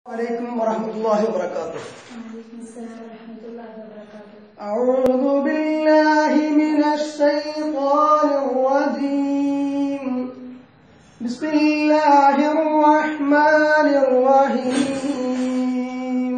عليكم ورحمة الله وبركاته وعليكم السلام ورحمة الله وبركاته أعوذ بالله من الشيطان الرجيم بسم الله الرحمن الرحيم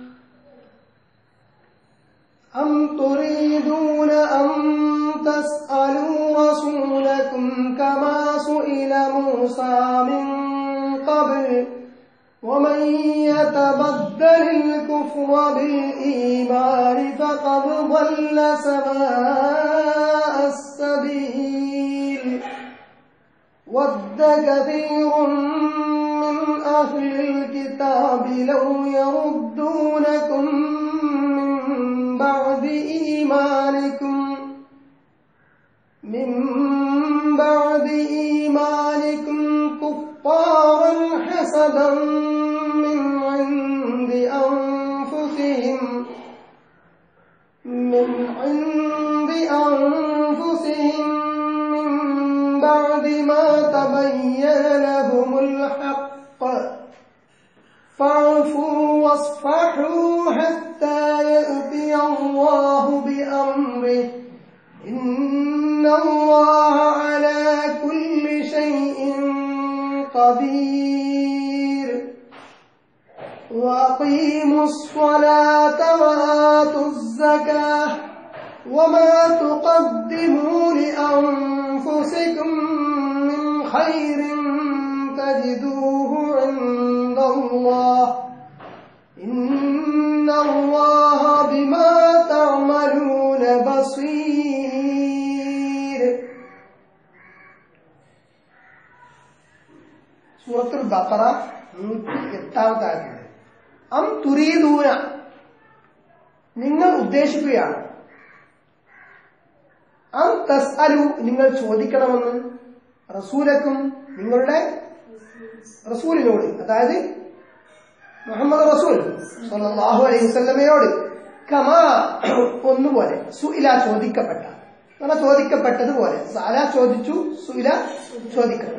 أم تريدون أن تسألوا رسولكم كما سئل موسى من قبل ومن يتبدل الكفر بالإيمان فقد ضل سواء السبيل ود كثير من أهل الكتاب لو يردونكم من بعد إيمانكم من بعد إيمانكم كفارا حسدا من عند أنفسهم من عند أنفسهم من بعد ما تبين لهم الحق فاعفوا واصفحوا حتى يأتي الله بأمره إن الله على كل شيء قدير وأقيموا الصلاة وآتوا الزكاة وما تقدموا لأنفسكم من خير تجدوه عند الله إن الله بما تعملون بصير സൂറത്തുൽ ബഖറ നൂറ്റി എട്ടാമത്തെ ആയത്തുണ്ട് അം തുരീദൂന നിങ്ങൾ ഉദ്ദേശിക്കുകയാണ് അം തസ്അലു നിങ്ങൾ ചോദിക്കണമെന്ന് റസൂലക്കും നിങ്ങളുടെ റസൂലിനോട് അതായത് മുഹമ്മദ് റസൂൽ സല്ലല്ലാഹു അലൈഹി വസല്ലമയോട് കമാ ഒന്നുപോലെ സുഇല ചോദിക്കപ്പെട്ട അങ്ങനെ ചോദിക്കപ്പെട്ടതുപോലെ സാല ചോദിച്ചു സുഇല ചോദിക്കപ്പെട്ടു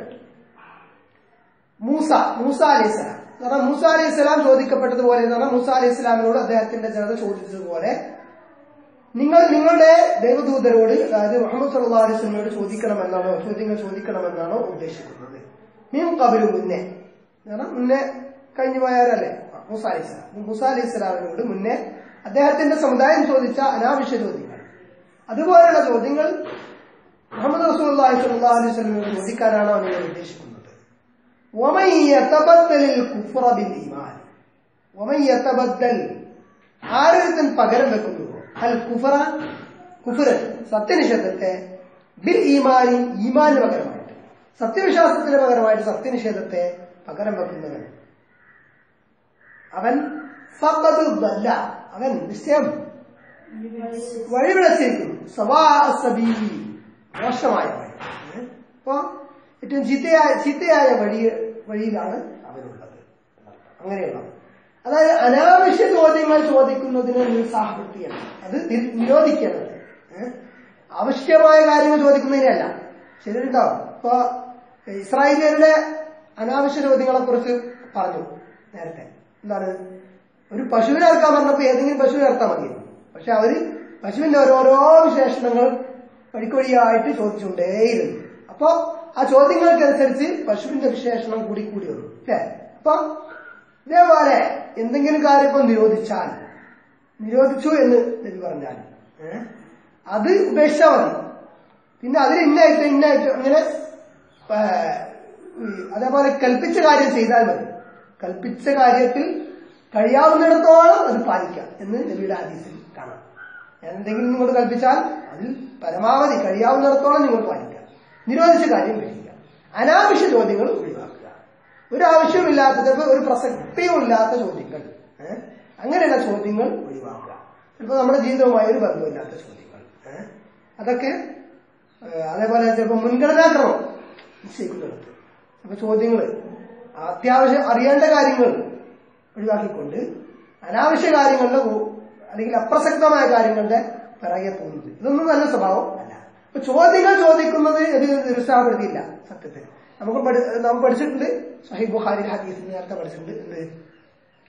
മൂസ മൂസ അലൈഹിസ്സലാം കാരണം മൂസ അലൈഹിസ്സലാം ചോദിക്കപ്പെട്ടതുപോലെ എന്ന് പറഞ്ഞാൽ മൂസ അലൈഹി സ്വലാമിനോട് അദ്ദേഹത്തിന്റെ ജനത ചോദിച്ചതുപോലെ നിങ്ങൾ നിങ്ങളുടെ ദൈവദൂതരോട് അതായത് മുഹമ്മദ് സല്ലാ അലൈഹി സ്വലമയോട് ചോദിക്കണമെന്നാണോ ചോദ്യങ്ങൾ ചോദിക്കണമെന്നാണോ ഉദ്ദേശിക്കുന്നത് മീം കബലു മുന്നേ കാരണം മുന്നേ കഴിഞ്ഞു പോയാരല്ലേ മൂസ അലൈഹി സ്വലാം മൂസ അലൈഹി സ്വലാമിനോട് മുന്നേ അദ്ദേഹത്തിന്റെ സമുദായം ചോദിച്ച അനാവശ്യ ചോദ്യങ്ങൾ അതുപോലെയുള്ള ചോദ്യങ്ങൾ മുഹമ്മദ് റസൂൽ അലൈഹി സ്വലമയോട് ചോദിക്കാനാണോ നിങ്ങൾ ഉദ്ദേശിക്കുന്നത് ومن يتبدل الكفر بالإيمان ومن يتبدل ആരൊരുത്തൻ പകരം വെക്കുന്നുവോ അൽ കുഫറ കുഫർ സത്യനിഷേധത്തെ ബിൽ ഈമാനി ഈമാന് പകരമായിട്ട് സത്യവിശ്വാസത്തിന് പകരമായിട്ട് സത്യനിഷേധത്തെ പകരം വെക്കുന്നവൻ അവൻ ഫഖദ് അവൻ നിശ്ചയം വഴിവിളച്ചിരിക്കുന്നു സവാ സബീലി മോശമായ വഴി അപ്പോ ഏറ്റവും ചീത്തയായ ചീത്തയായ വഴി വഴിയിലാണ് അവരുള്ളത് അങ്ങനെയുള്ള അതായത് അനാവശ്യ ചോദ്യങ്ങൾ ചോദിക്കുന്നതിന് നിരുത്സാഹപ്പെടുത്തിയാണ് അത് നിരോധിക്കേണ്ടത് ആവശ്യമായ കാര്യങ്ങൾ ചോദിക്കുന്നതിനല്ല ശരിയുണ്ടാവും ഇപ്പൊ ഇസ്രായേലിയരുടെ അനാവശ്യ ചോദ്യങ്ങളെ കുറിച്ച് പറഞ്ഞു നേരത്തെ എന്താണ് ഒരു പശുവിനെ ഇറക്കാൻ പറഞ്ഞപ്പോ ഏതെങ്കിലും പശുവിനെ ഇറക്കാൻ മതിയായിരുന്നു പക്ഷെ അവര് പശുവിന്റെ ഓരോരോ വിശേഷണങ്ങൾ വഴിക്കൊഴിയായിട്ട് ചോദിച്ചുകൊണ്ടേയിരുന്നു അപ്പോ ആ ചോദ്യങ്ങൾക്കനുസരിച്ച് പശുവിന്റെ വിശേഷണം കൂടി കൂടി വന്നു അല്ലേ അപ്പൊ ഇതേപോലെ എന്തെങ്കിലും കാര്യം ഇപ്പൊ നിരോധിച്ചാൽ നിരോധിച്ചു എന്ന് നബി പറഞ്ഞാൽ അത് ഉപേക്ഷിച്ചാൽ മതി പിന്നെ അതിന് ഇന്നായിട്ട് ഇന്നായിട്ട് അങ്ങനെ അതേപോലെ കൽപ്പിച്ച കാര്യം ചെയ്താൽ മതി കൽപ്പിച്ച കാര്യത്തിൽ കഴിയാവുന്നിടത്തോളം അത് പാലിക്കാം എന്ന് നബിയുടെ ആദീസിൽ കാണാം എന്തെങ്കിലും നിങ്ങളോട് കൽപ്പിച്ചാൽ അതിൽ പരമാവധി കഴിയാവുന്നിടത്തോളം നിങ്ങൾ പാലിക്കാം നിരോധിച്ച കാര്യം കഴിയുക അനാവശ്യ ചോദ്യങ്ങൾ ഒഴിവാക്കുക ഒരു ആവശ്യമില്ലാത്ത ചിലപ്പോൾ ഒരു പ്രസക്തിയും ഇല്ലാത്ത ചോദ്യങ്ങൾ അങ്ങനെയുള്ള ചോദ്യങ്ങൾ ഒഴിവാക്കുക ചിലപ്പോൾ നമ്മുടെ ജീവിതവുമായി ഒരു ബന്ധമില്ലാത്ത ചോദ്യങ്ങൾ അതൊക്കെ അതേപോലെ ചിലപ്പോൾ മുൻഗണനാക്രമം നിശ്ചയിക്കുന്നിടത്ത് അപ്പൊ ചോദ്യങ്ങൾ അത്യാവശ്യം അറിയേണ്ട കാര്യങ്ങൾ ഒഴിവാക്കിക്കൊണ്ട് അനാവശ്യ കാര്യങ്ങളുടെ അല്ലെങ്കിൽ അപ്രസക്തമായ കാര്യങ്ങളുടെ പിറകെ പോകുന്നത് ഇതൊന്നും നല്ല സ്വഭാവം അല്ല അപ്പൊ ചോദ്യങ്ങൾ ചോദിക്കുന്നത് ഇത് നിരുത്സാഹപ്പെടുത്തിയില്ല സത്യത്തിൽ നമുക്ക് പഠി- നാം പഠിച്ചിട്ടുണ്ട് സഹി ബുഖാരി ഹദീസ് നേരത്തെ പഠിച്ചിട്ടുണ്ട് എന്ത്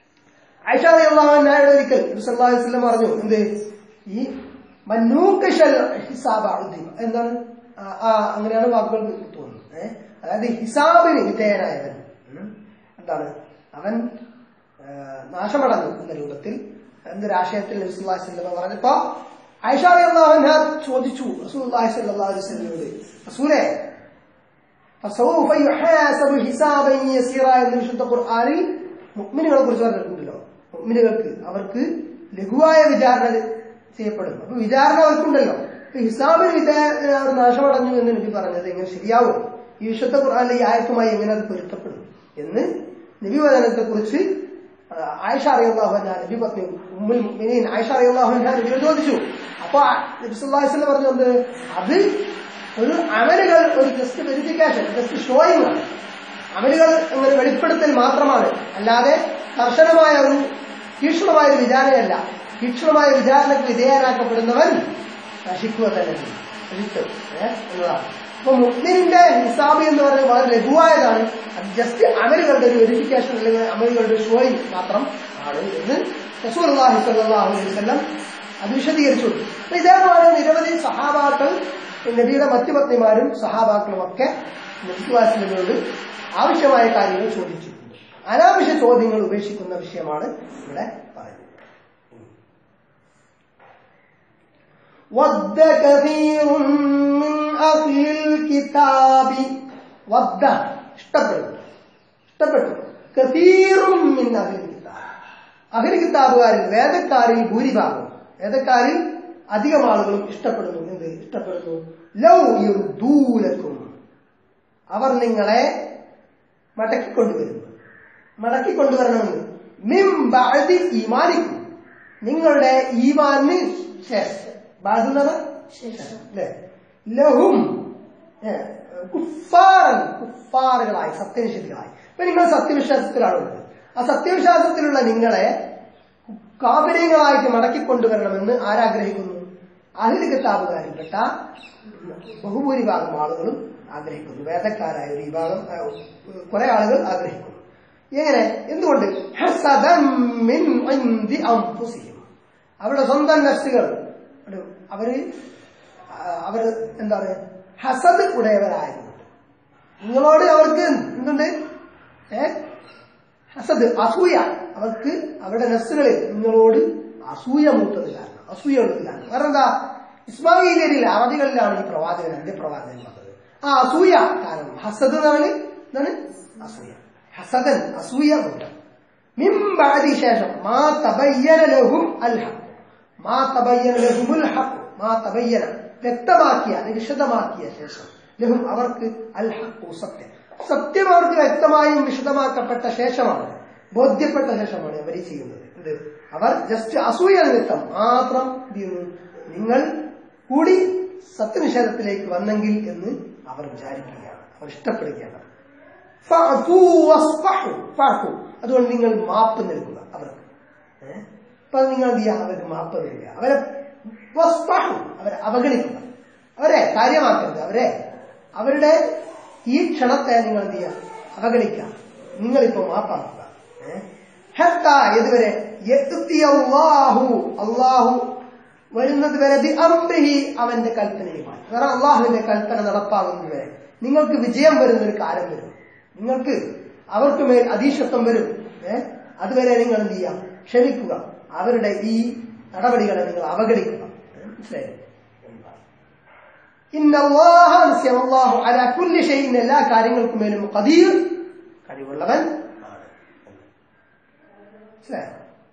ഐഷാദി അള്ളാഹുനായുടെ ഒരിക്കൽ നബി സല്ലല്ലാഹു അലൈഹി വസല്ലം പറഞ്ഞു എന്ത് ഈ മന്നൂക്കശൽ ഹിസാബ ഉദ്ദീമ എന്താണ് ആ, ആ, അങ്ങനെയാണ് വാക്കുകൾ തോന്നുന്നത് ഏഹ് അതായത് ഹിസാബിന് വിധേയനായവൻ ഉം. എന്താണ് അവൻ ആ, നാശമടഞ്ഞു എന്ന രൂപത്തിൽ എന്തൊരാശയത്തിൽ നബി സല്ലല്ലാഹു അലൈഹി വസല്ലം പറഞ്ഞപ്പോ ഐഷാദി അള്ളാഹുന ചോദിച്ചു റസൂലുള്ളാഹി സ്വല്ലല്ലാഹു അലൈഹി വസല്ലമയോട് റസൂലേ فسوف يحاسب حسابا يسيرا എന്ന് വിശുദ്ധ ഖുർആനിൽ മുഅ്മിനുകളെ കുറിച്ച് പറഞ്ഞിട്ടുണ്ടല്ലോ മുഅ്മിനുകൾക്ക് അവർക്ക് ലഘുവായ വിചാരണ ചെയ്യപ്പെടും അപ്പൊ വിചാരണ അവർക്കുണ്ടല്ലോ അപ്പൊ ഹിസാബിന് വിധേയ അവർ നാശമടഞ്ഞു എന്ന് നബി പറഞ്ഞത് എങ്ങനെ ശരിയാവും ഈ വിശുദ്ധ ഖുർആനിലെ ഈ ആയത്തുമായി എങ്ങനെ അത് പൊരുത്തപ്പെടും എന്ന് നബി വചനത്തെ കുറിച്ച് ആയിഷ അറിയാഹു നബി പത്നി ഉമ്മുൽ മുഅ്മിനീൻ ആയിഷ അറിയാഹു നബിയോട് ചോദിച്ചു അപ്പൊ നബി സല്ലല്ലാഹു അലൈഹി വസല്ലം പറഞ്ഞു എന്ത് അത് ഒരു അമലുകൾ ഒരു ജസ്റ്റ് വെരിഫിക്കേഷൻ ജസ്റ്റ് ഷോയിങ് ആണ് അമലുകൾ അങ്ങനെ വെളിപ്പെടുത്തൽ മാത്രമാണ് അല്ലാതെ കർശനമായ ഒരു തീക്ഷ്ണമായ ഒരു വിചാരണയല്ല തീക്ഷ്ണമായ വിചാരണയ്ക്ക് വിധേയനാക്കപ്പെടുന്നവൻ നശിക്കുക തന്നെ ചെയ്യും. നശിക്കും. ഏ? എന്നതാണ് അപ്പൊ മുസ്ലിമിന്റെ ഹിസാബ് എന്ന് പറയുന്നത് വളരെ ലഘുവായതാണ് അത് ജസ്റ്റ് അമലുകളുടെ ഒരു വെരിഫിക്കേഷൻ അല്ലെങ്കിൽ അമലുകളുടെ ഷോയിങ് മാത്രം ആണ് എന്ന് റസൂൽ അള്ളാഹി സല്ലാഹു അലൈഹി വസല്ലം അത് വിശദീകരിച്ചു അപ്പൊ ഇതേപോലെ നിരവധി സഹാബാക്കൾ നബിയുടെ മറ്റു പത്നിമാരും സഹാബാക്കളും ഒക്കെ നബിസ്വാസിനോട് ആവശ്യമായ കാര്യങ്ങൾ ചോദിച്ചിട്ടുണ്ട് അനാവശ്യ ചോദ്യങ്ങൾ ഉപേക്ഷിക്കുന്ന വിഷയമാണ് ഇവിടെ പറയുന്നത് ود كثير من أهل الكتاب ود ഇഷ്ടപ്പെട്ടു ഇഷ്ടപ്പെട്ടു കസീറും മിൻ അഹ്ലിൽ കിതാബ് അഹ്ലി കിതാബുകാരിൽ വേദക്കാരിൽ ഭൂരിഭാഗം വേദക്കാരിൽ അധികം ആളുകളും ഇഷ്ടപ്പെടുന്നു എന്ത് ഇഷ്ടപ്പെടുന്നു ലൗ യുർദൂലക്കും അവർ നിങ്ങളെ മടക്കിക്കൊണ്ടുവരുന്നു മടക്കിക്കൊണ്ടുവരണമെന്ന് മിം ബഅദി ഈമാനിക്കും നിങ്ങളുടെ ഈമാന് ശേഷം ബാധുന്നത് ശേഷം അല്ലേ ലഹും ഏ, കുഫാറൻ കുഫാറുകളായി സത്യനിഷേധികളായി ഇപ്പൊ നിങ്ങൾ സത്യവിശ്വാസത്തിലാണുള്ളത് ആ സത്യവിശ്വാസത്തിലുള്ള നിങ്ങളെ കാപര്യങ്ങളായിട്ട് മടക്കിക്കൊണ്ടുവരണമെന്ന് ആരാഗ്രഹിക്കുന്നു അഹിൽ കിതാബുകാരിൽപ്പെട്ട ബഹുഭൂരിഭാഗം ആളുകളും ആഗ്രഹിക്കുന്നു വേദക്കാരായ ഒരു വിഭാഗം ആ, കുറെ ആളുകൾ ആഗ്രഹിക്കുന്നു എങ്ങനെ എന്തുകൊണ്ട് ഹസദൻ മിൻ ഇൻദി അൻഫുസിഹിം. അവരുടെ സ്വന്തം നഫ്സുകൾ അവര് ആ, അവര് എന്താണ് ഹസദ് ഉടയവരായതുകൊണ്ട് നിങ്ങളോട് അവർക്ക് എന്തുണ്ട് ഏ ഹസദ് അസൂയ അവർക്ക് അവരുടെ നഫ്സുകളിൽ നിങ്ങളോട് അസൂയ മൂത്തത് കാരണം അസൂയ ഉള്ളത് കാരണം കാരണം എന്താ ഇസ്മായിലിയരിൽ അറബികളിലാണ് ഈ പ്രവാചകൻ അന്ത്യപ്രവാചകൻ വന്നത് ആ അസൂയ കാരണം ഹസദ് എന്നാണ് എന്താണ് അസൂയ ഹസദൻ അസൂയ മൂത്തം മിംബാദി ശേഷം മാ തബയ്യന ലഹും അൽ ഹഖ് മാ തബയ്യന ലഹുമുൽ ഹഖ് മാ തബയ്യന വ്യക്തമാക്കിയ അല്ലെങ്കിൽ വിശദമാക്കിയ ശേഷം ലഹും അവർക്ക് അൽ ഹഖു സത്യം സത്യം അവർക്ക് വ്യക്തമായും വിശദമാക്കപ്പെട്ട ശേഷമാണ് ബോധ്യപ്പെട്ട ശേഷമാണ് അവർ ഈ ചെയ്യുന്നത് എന്ത് അവർ ജസ്റ്റ് അസൂയ നിമിത്തം മാത്രം എന്ത് ചെയ്യുന്നു നിങ്ങൾ കൂടി സത്യനിഷേധത്തിലേക്ക് വന്നെങ്കിൽ എന്ന് അവർ വിചാരിക്കുകയാണ് അവർ ഇഷ്ടപ്പെടുകയാണ് ഫഅഫൂ വസ്ഫഹു. ഫഅഫൂ. അതുകൊണ്ട് നിങ്ങൾ മാപ്പ് നൽകുക അവർക്ക് ഏഹ്? അപ്പൊ അത് നിങ്ങൾ എന്ത് ചെയ്യുക അവർക്ക് മാപ്പ് നൽകുക അവരെ വസ്ഫഹു. അവരെ അവഗണിക്കുക അവരെ കാര്യമാക്കരുത് അവരെ അവരുടെ ഈ ക്ഷണത്തെ നിങ്ങൾ എന്ത് ചെയ്യുക അവഗണിക്കുക നിങ്ങളിപ്പോ മാപ്പാക്കുക ഏഹ്? ഹത്ത ഇതുവരെ യഅ്തി അല്ലാഹു അല്ലാഹു വരുന്നത് വരെ ബി അംറിഹി അവന്റെ കൽപ്പനയുമായി കാരണം അള്ളാഹുവിന്റെ കൽപ്പന നടപ്പാകുന്നത് വരെ നിങ്ങൾക്ക് വിജയം വരുന്ന ഒരു കാലം വരും നിങ്ങൾക്ക് അവർക്ക് മേൽ അധീശത്വം വരും ഏഹ് അതുവരെ നിങ്ങൾ എന്ത് ചെയ്യാം ക്ഷമിക്കുക അവരുടെ ഈ നടപടികളെ നിങ്ങൾ അവഗണിക്കുക ഏ? മനസ്സിലായില്ലേ ഇന്നല്ലാഹ നിശ്ചയം അല്ലാഹു അലാ കുല്ലി ഷൈഇൻ എല്ലാ കാര്യങ്ങൾക്കും മേലും ഖദീർ കഴിവുള്ളവൻ ആണ് മനസ്സിലായോ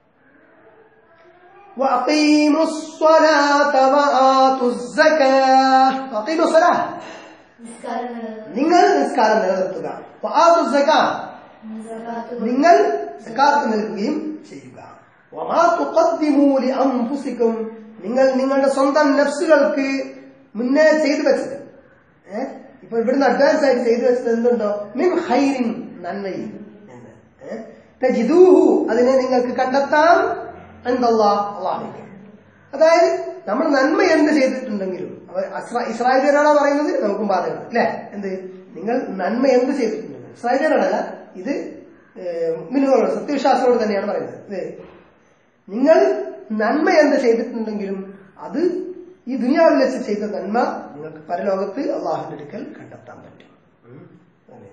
وأقيموا الصلاة وآتوا الزكاة وأقيموا الصلاة നിസ്കാരം നിലനിർത്തുക. നിങ്ങൾ നിസ്കാരം നിലനിർത്തുക وآتوا الزكاة സകാത്ത് നിങ്ങൾ സക്കാത്ത് നൽകുകയും ചെയ്യുക وما تقدموا لأنفسكم നിങ്ങൾ നിങ്ങളുടെ സ്വന്തം നഫ്സുകൾക്ക് മുന്നേ ചെയ്തു വെച്ചത് ഏഹ് ഇപ്പൊ ഇവിടുന്ന് അഡ്വാൻസ് ആയിട്ട് ചെയ്തു വെച്ചത് എന്തുണ്ടോ മിൻ ഹൈറിൻ നന്മയിൽ എന്ന് ഏഹ് തജിദൂഹു അതിനെ നിങ്ങൾക്ക് കണ്ടെത്താം എന്തല്ലാ അള്ളാഹിക്ക് അതായത് നമ്മൾ നന്മ എന്ത് ചെയ്തിട്ടുണ്ടെങ്കിലും അവർ ഇസ്രായേലിയരാണോ പറയുന്നത് നമുക്കും ബാധകമാണ് അല്ലെ എന്ത് നിങ്ങൾ നന്മ എന്ത് ചെയ്തിട്ടുണ്ടെങ്കിലും ഇസ്രായേലിയരാണല്ല ഇത് മിനുകളോട് സത്യവിശ്വാസികളോട് തന്നെയാണ് പറയുന്നത് ഇത് നിങ്ങൾ നന്മ എന്ത് ചെയ്തിട്ടുണ്ടെങ്കിലും അത് ഈ ദുനിയാവിൽ വെച്ച് ചെയ്ത നന്മ നിങ്ങൾക്ക് പരലോകത്ത് അള്ളാഹുന്റെ അടുക്കൽ കണ്ടെത്താൻ പറ്റും ഉം. അങ്ങനെ.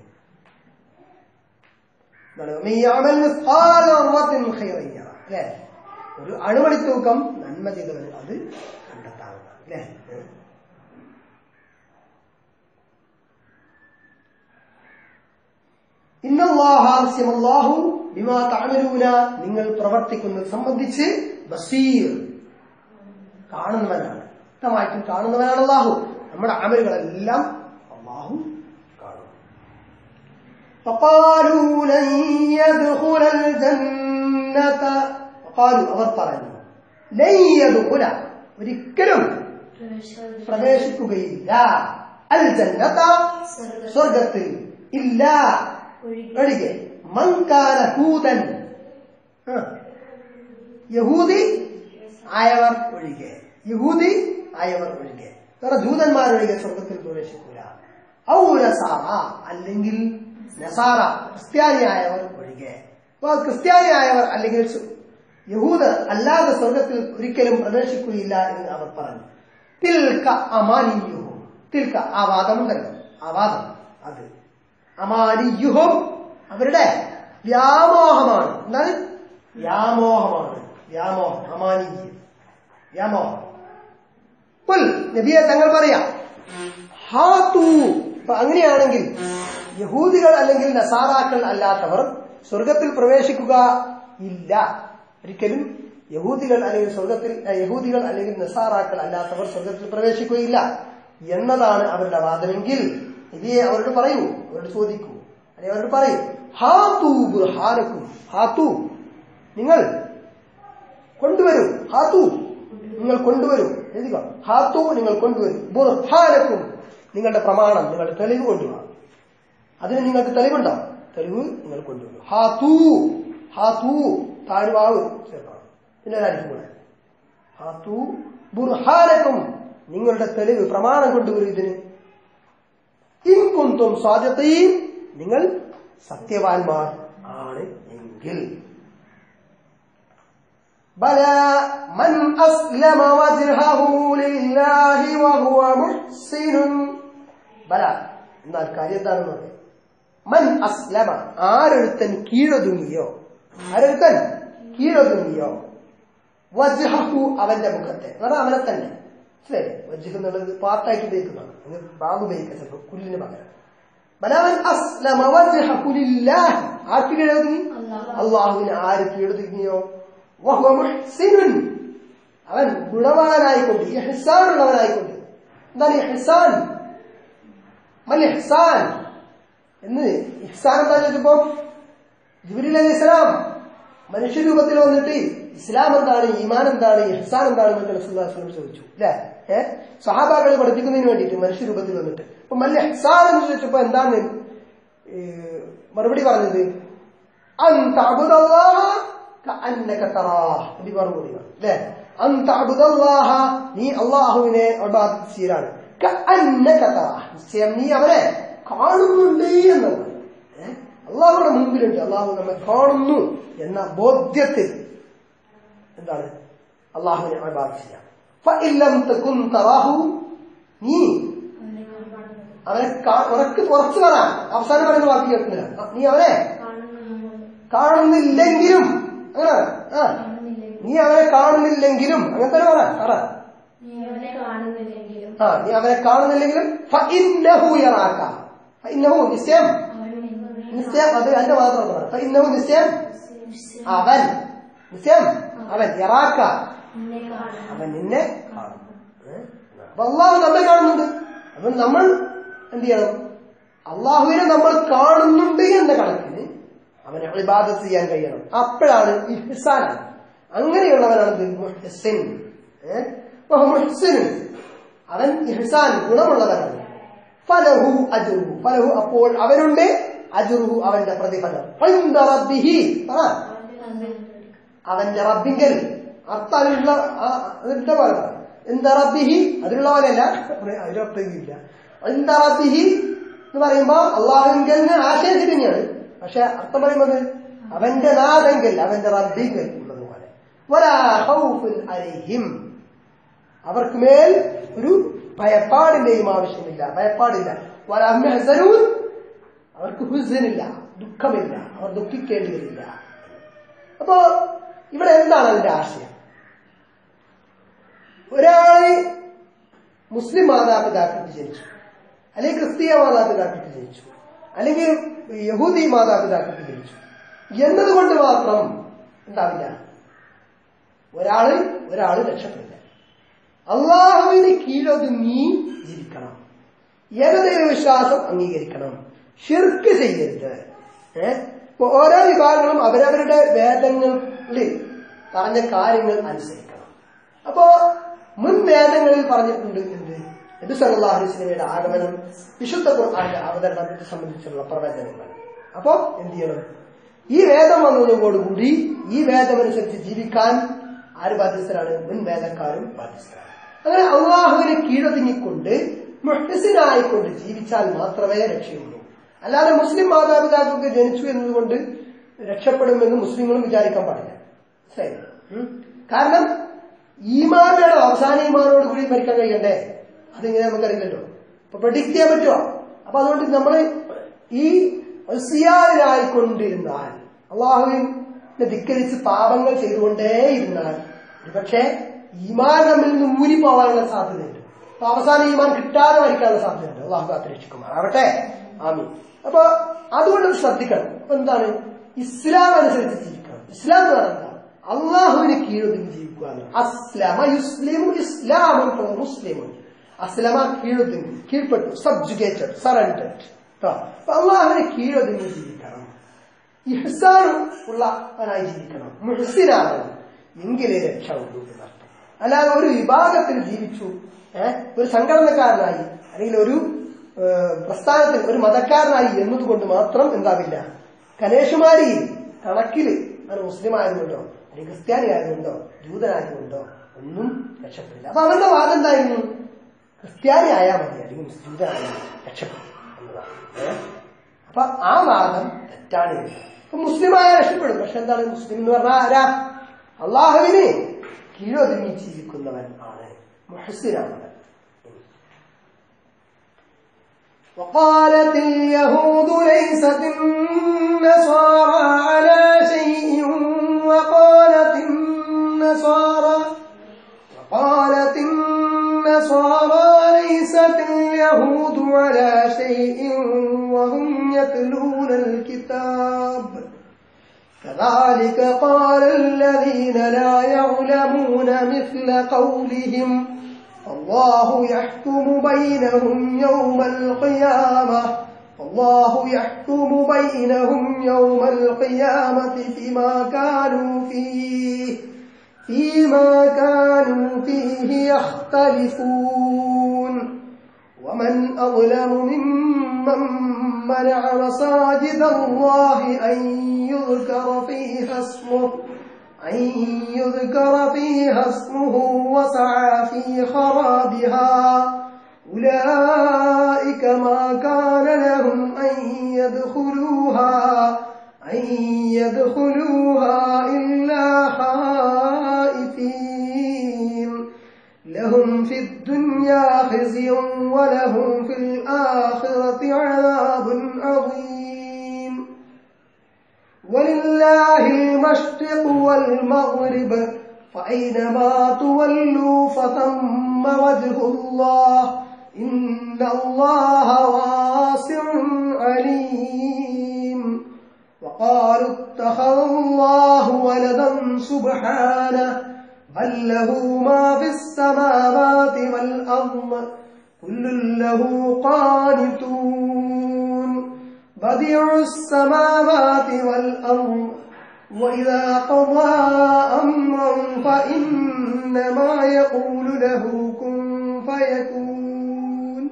എന്താണ്? "വമൻ യഅമൽ മിസ്ഖാല ദർറത്തിൻ ഖൈറൻ യറ." അല്ലേ ഒരു അണുമണി തൂക്കം നന്മ ചെയ്തവൻ അത് കണ്ടെത്താവുന്നതാണ് അല്ലേ ഉം. ഇന്നല്ലാഹാസ്യമല്ലാഹു ബിമാ തഅമലൂന നിങ്ങൾ പ്രവർത്തിക്കുന്നത് സംബന്ധിച്ച് ബസീർ കാണുന്നവനാണ് വ്യക്തമായിട്ടും കാണുന്നവനാണ് അള്ളാഹു നമ്മുടെ അമലുകളെല്ലാം അള്ളാഹു കാണും فقالوا لن يدخل الجنة فقالوا അവർ പറഞ്ഞു ലൻ യദ്ഖുല ഒരിക്കലും പ്രവേശനം പ്രവേശിക്കുകയില്ല അൽ ജന്നത സ്വർഗത്തിൽ ഇല്ല ഒഴുകി ഒഴികെ മങ്കാന ഹൂതൻ ആ. യഹൂദി ആയവർ ഒഴികെ യഹൂദി ആയവർ ഒഴികെ വേറെ ജൂതന്മാരൊഴികെ സ്വർഗത്തിൽ പ്രവേശിക്കൂല ഔ നസാറ അല്ലെങ്കിൽ നസാറ ക്രിസ്ത്യാനിയായവർ ഒഴികെ അപ്പോൾ ക്രിസ്ത്യാനിയായവർ അല്ലെങ്കിൽ സു- യഹൂദർ അല്ലാതെ സ്വർഗത്തിൽ ഒരിക്കലും പ്രവേശിക്കുകയില്ല എന്ന് അവർ പറഞ്ഞു തിൽക്ക അമാനിയുഹും തിൽക്ക ആ വാദമുണ്ടല്ലോ ആ വാദം അത് അമാനിയുഹും അവരുടെ വ്യാമോഹമാണ് എന്താണ് വ്യാമോഹമാണ് വ്യാമോഹം അമാനിയ വ്യാമോഹം പുൽ നബിയെ തങ്ങൾ പറയാം ഹാത്തു അപ്പൊ അങ്ങനെയാണെങ്കിൽ യഹൂദികൾ അല്ലെങ്കിൽ നസാറാക്കൾ അല്ലാത്തവർ സ്വർഗത്തിൽ പ്രവേശിക്കുക ഇല്ല ഒരിക്കലും യഹൂദികൾ അല്ലെങ്കിൽ സ്വർഗത്തിൽ ഏ, യഹൂദികൾ അല്ലെങ്കിൽ നസാറാക്കൾ അല്ലാത്തവർ സ്വർഗത്തിൽ പ്രവേശിക്കുകയില്ല എന്നതാണ് അവരുടെ വാദമെങ്കിൽ നബിയെ അവരോട് പറയൂ അവരോട് ചോദിക്കൂ അല്ലെങ്കിൽ അവരോട് പറയൂ ഹാത്തു ബുർഹാനക്കും ഹാത്തു നിങ്ങൾ കൊണ്ടുവരൂ ഹാത്തു നിങ്ങൾ കൊണ്ടുവരൂ എഴുതുക ഹാത്തു നിങ്ങൾ കൊണ്ടുവരൂ ബുർഹാനക്കും നിങ്ങളുടെ പ്രമാണം നിങ്ങളുടെ തെളിവ് കൊണ്ടുവരാം അതിന് നിങ്ങൾക്ക് തെളിവുണ്ടോ തെളിവ് നിങ്ങൾ കൊണ്ടുവരും ഹാത്തു ഹാത്തു താഴ്വാവ് ചേർക്കണം പിന്നെ ഒരായിരിക്കും കൂടെ ഹാത്തു ബുർഹാനക്കും നിങ്ങളുടെ തെളിവ് പ്രമാണം കൊണ്ടുവരും ഇതിന് ഇൻകുന്തും സ്വാധീനത്തെയും നിങ്ങൾ സത്യവാൻമാർ ആണ് എങ്കിൽ بلى من أسلم وجهه لله وهو محسن بلى എന്നാൽ കാര്യം എന്താണെന്ന് പറയാം മൻ അസ്ലമ ആരൊരുത്തൻ കീഴൊതുങ്ങിയോ ആരൊരുത്തൻ കീഴൊതുങ്ങിയോ വജ്ഹു അവന്റെ മുഖത്തെ അതാണ് അവനെ തന്നെ മനസ്സിലായില്ലേ വജ്ഹ് എന്നുള്ളത് പാർട്ടായിട്ട് ഉപയോഗിക്കുന്നതാണ് അങ്ങ് ബാഗ് ഉപയോഗിക്കുക ചിലപ്പോൾ കുല്ലിന് പകരം ബലവൻ അസ്ലമ വജ്ഹഹു ലില്ലാഹി ആർക്ക് കീഴൊതുങ്ങി അല്ലാഹ്. അള്ളാഹുവിന് ആര് കീഴൊതുങ്ങിയോ വഹുവ മുഹ്സിനുൻ അവൻ ഗുണവാനായിക്കൊണ്ട് ഇഹ്സാനുള്ളവനായിക്കൊണ്ട് എന്താണ് ഇഹ്സാൻ മൽ ഇഹ്സാൻ എന്ന് ഇഹ്സാൻ എന്താ ചോദിച്ചപ്പോ ജിബ്രീൽ അലൈഹി ഇസ്ലാം മനുഷ്യരൂപത്തിൽ വന്നിട്ട് ഇസ്ലാം എന്താണ് ഈമാൻ എന്താണ് ഇഹ്സാൻ എന്താണ് എന്നൊക്കെ റസൂലുള്ളാഹി സ്വല്ലല്ലാഹു അലൈഹി വസല്ലം ചോദിച്ചു അല്ലേ ഏഹ് സഹാബാക്കളെ പഠിപ്പിക്കുന്നതിന് വേണ്ടിയിട്ട് മനുഷ്യരൂപത്തിൽ വന്നിട്ട് അപ്പൊ മൽ ഇഹ്സാൻ എന്ന് ചോദിച്ചപ്പോ എന്താണ് ഏഹ് മറുപടി പറഞ്ഞത് അൻ തഅബുദല്ലാഹ കഅന്നക തറാഹ് നബി മറുപടി പറഞ്ഞു അല്ലേ അൻ തഅബുദല്ലാഹ നീ അല്ലാഹുവിനെ ഇബാദത്ത് ചെയ്യലാണ് കഅന്നക തറാഹ് നിശ്ചയം നീ അവനെ കാണുന്നുണ്ട് എന്നാണ് ഏഹ് അള്ളാഹുയുടെ മുമ്പിലുണ്ട് അള്ളാഹു നമ്മെ കാണുന്നു എന്ന ബോധ്യത്തിൽ എന്താണ് അള്ളാഹുവിനെ ഇബാദത്ത് ചെയ്യാം ഫഇല്ലം തകുൻ തറാഹു നീ അവനെ കാണുന്നത് അവനെ കാ- ഉറക്ക് ഉറച്ചു പറ അവസാനം പറയുന്ന വാക്ക് കേൾക്കുന്നില്ല നീ അവനെ കാണുന്നത് കാണുന്നില്ലെങ്കിലും അങ്ങനെ പറ. ആ കാണുന്നില്ലെങ്കിൽ നീ അവനെ കാണുന്നില്ലെങ്കിലും അങ്ങനെ തന്നെ പറ പറ നീ അവനെ കാണുന്നില്ലെങ്കിലും ആ നീ അവനെ കാണുന്നില്ലെങ്കിലും ഫഇന്നഹു യറാക ഫഇന്നഹു നിശ്ചയം അവൻ നിന്നെ നിശ്ചയം അത് അതിന്റെ മാത്രം പറ ഫഇന്നഹു നിശ്ചയം നിശ്ചയം അവൻ നിശ്ചയം അവൻ യറാക്ക നിന്നെ കാണും അവൻ നിന്നെ കാണും ഏ? അപ്പൊ അള്ളാഹു നമ്മെ കാണുന്നുണ്ട് അപ്പൊ നമ്മൾ എന്ത് ചെയ്യണം അള്ളാഹുവിനെ നമ്മൾ കാണുന്നുണ്ട് എന്ന കണക്കിന് അവനെ ഇബാദത്ത് ചെയ്യാൻ കഴിയണം അപ്പോഴാണ് ഇഹ്സാൻ അങ്ങനെയുള്ളവനാണ് ഇത് മുഹ്സിൻ ഏ? വഹു മുഹ്സിൻ. അവൻ ഇഹ്സാൻ ഗുണമുള്ളവനാണ് ഫലഹു അജുഹു ഫലഹു അപ്പോൾ അവനുണ്ട് അജുഹു അവന്റെ പ്രതിഫലം ഇൻദ റബ്ബിഹി പറ അവന്റെ തമ്മിൽ അവന്റെ റബ്ബിങ്കൽ അർത്ഥം അതിനുള്ള ആ- അതിന്റെ പോലെ പറ. എന്താ റബ്ബിഹി അതിലുള്ള പോലെയല്ല അതിലർത്ഥമില്ല എന്താ റബ്ബിഹി എന്ന് പറയുമ്പോ അള്ളാഹുവിങ്കലിന് ആശയം തന്നെയാണ് പക്ഷെ അർത്ഥം പറയുന്നത് അവന്റെ നാഥെങ്കിൽ അവന്റെ റബ്ബിങ്കിൽ ഉള്ളതുപോലെ വലാ ഖൗഫുൻ അലൈഹിം അവർക്ക് മേൽ ഒരു ഭയപ്പാടിന്റെയും ആവശ്യമില്ല ഭയപ്പാടില്ല വലാ ഹും യഹ്സനൂൻ അവർക്ക് ഹുസനില്ല ദുഃഖമില്ല അവർ ദുഃഖിക്കേണ്ടി വരില്ല അപ്പോ ഇവിടെ എന്താണ് അതിന്റെ ആശയം ഒരാള് മുസ്ലിം മാതാപിതാക്കൾക്ക് ജനിച്ചു അല്ലെങ്കിൽ ക്രിസ്തീയ മാതാപിതാക്കൾക്ക് ജനിച്ചു അല്ലെങ്കിൽ യഹൂദി മാതാപിതാക്കൾക്ക് ജനിച്ചു എന്നതുകൊണ്ട് മാത്രം ഉണ്ടാവില്ല ഒരാള് ഒരാള് രക്ഷപ്പെടില്ല അള്ളാഹുവിന് കീഴൊതുങ്ങി ജീവിക്കണം ഏകദൈവ വിശ്വാസം അംഗീകരിക്കണം ഷിർക്ക് ചെയ്യരുത് ഏഹ് ഇപ്പൊ ഓരോ വിഭാഗങ്ങളും അവരവരുടെ വേദങ്ങളിൽ പറഞ്ഞ കാര്യങ്ങൾ അനുസരിക്കണം അപ്പോ മുൻ വേദങ്ങളിൽ പറഞ്ഞിട്ടുണ്ട് എന്ത് നബി സല്ലല്ലാഹു അലൈഹി വസല്ലമയുടെ ആഗമനം വിശുദ്ധ ഖുർആന്റെ അവതരണത്തെ സംബന്ധിച്ചുള്ള പ്രവചനങ്ങൾ അപ്പോ എന്ത് ചെയ്യണം ഈ വേദം വന്നതോടുകൂടി ഈ വേദമനുസരിച്ച് ജീവിക്കാൻ ആര് ബാധ്യസ്ഥരാണ് മുൻ വേദക്കാരും ബാധ്യസ്ഥരാണ് അങ്ങനെ അള്ളാഹുവിനെ കീഴൊതുങ്ങിക്കൊണ്ട് മുഹസിനായിക്കൊണ്ട് ജീവിച്ചാൽ മാത്രമേ രക്ഷയുള്ളൂ അല്ലാതെ മുസ്ലിം മാതാപിതാക്കൾക്ക് ജനിച്ചു എന്നതുകൊണ്ട് രക്ഷപ്പെടുമെന്ന് മുസ്ലിങ്ങളും വിചാരിക്കാൻ പാടില്ല മനസ്സിലായില്ലേ? ഉം. കാരണം ഈമാൻ വേണം അവസാന ഈമാനോട് കൂടി മരിക്കാൻ കഴിയണ്ടേ അതിങ്ങനെ നമുക്കറിയില്ലല്ലോ അപ്പൊ പ്രഡിക്ട് ചെയ്യാൻ പറ്റുമോ അപ്പൊ അതുകൊണ്ട് നമ്മൾ ഈ സിയാദിനായിക്കൊണ്ടിരുന്നാൽ അള്ളാഹുവിനെ ധിക്കരിച്ച് പാപങ്ങൾ ചെയ്തുകൊണ്ടേയിരുന്നാൽ ഒരുപക്ഷെ ഈമാൻ നമ്മിൽ നിന്ന് ഊരിപ്പോവാനുള്ള സാധ്യതയുണ്ട് അപ്പൊ അവസാനം ഈമാൻ കിട്ടാതെ മരിക്കാനുള്ള സാധ്യതയുണ്ട് അള്ളാഹു കാത്തിരക്ഷിക്കുമാർ ആവട്ടെ ആമി അപ്പൊ അതുകൊണ്ട് ശ്രദ്ധിക്കണം അപ്പൊ എന്താണ് ഇസ്ലാം അനുസരിച്ച് ജീവിക്കണം ഇസ്ലാം എന്ന് പറഞ്ഞാൽ അള്ളാഹുവിന് കീഴൊതുങ്ങി ജീവിക്കുക എന്നാണ്. അസ്ലമ യുസ്ലിമു ഇസ്ലാമും മുസ്ലിമും അസ്ലമ കീഴൊതുങ്ങി കീഴ്പ്പെട്ടു സബ്ജുഗേറ്റഡ് സറണ്ടഡ് അപ്പൊ അള്ളാഹുവിന് കീഴൊതുങ്ങി ജീവിക്കണം ഇഹ്സാൻ ഉള്ളവനായി ജീവിക്കണം മുഹസിനാകണം എങ്കിലേ രക്ഷ ഉള്ളൂ എന്നർത്ഥം അല്ലാതെ ഒരു വിഭാഗത്തിൽ ജീവിച്ചു ഏഹ് ഒരു സംഘടനക്കാരനായി അല്ലെങ്കിൽ ഒരു ഏഹ്, പ്രസ്ഥാനത്തിൽ ഒരു മതക്കാരനായി എന്നതുകൊണ്ട് മാത്രം എന്താവില്ല കനേഷുമാരി കണക്കില് അത് മുസ്ലിം ആയതുകൊണ്ടോ അല്ലെങ്കിൽ ക്രിസ്ത്യാനി ആയതുകൊണ്ടോ ജൂതനായതുകൊണ്ടോ ഒന്നും രക്ഷപ്പെടില്ല അപ്പൊ അവന്റെ വാദം എന്തായിരുന്നു ക്രിസ്ത്യാനി ആയാൽ മതി അല്ലെങ്കിൽ ജൂതനായാൽ രക്ഷപ്പെടും എന്നതാണ് ഏഹ്? അപ്പൊ ആ വാദം തെറ്റാണ് എന്ന്. അപ്പൊ മുസ്ലിമായ രക്ഷപ്പെടും പക്ഷെ എന്താണ് മുസ്ലിം എന്ന് പറഞ്ഞാൽ ആരാ അള്ളാഹുവിന് കീഴൊതുങ്ങി ജീവിക്കുന്നവൻ ആണ് മുഹസിനാണ് وقالت اليهود ليست النصارى على شيء وقالت النصارى وقالت النصارى ليست اليهود على شيء وهم يتلون الكتاب كذلك قال الذين لا يعلمون مثل قولهم الله يحكم بينهم يوم القيامة الله يحكم بينهم يوم القيامة فيما كانوا فيه فيما كانوا فيه يختلفون ومن أظلم ممن منع مساجد الله أن يذكر فيها اسمه أن يذكر فيها اسمه وسعى في خرابها أولئك ما كان لهم أن يدخلوها أن يدخلوها إلا خائفين لهم في الدنيا خزي ولهم في الآخرة عذاب عظيم ولله المشرق والمغرب فأينما تولوا فثم وجه الله إن الله واسع عليم وقالوا اتخذ الله ولدا سبحانه بل له ما في السماوات والأرض كل له قانتون بديع السماوات والأرض وإذا قضى أمرا فإنما يقول له كن فيكون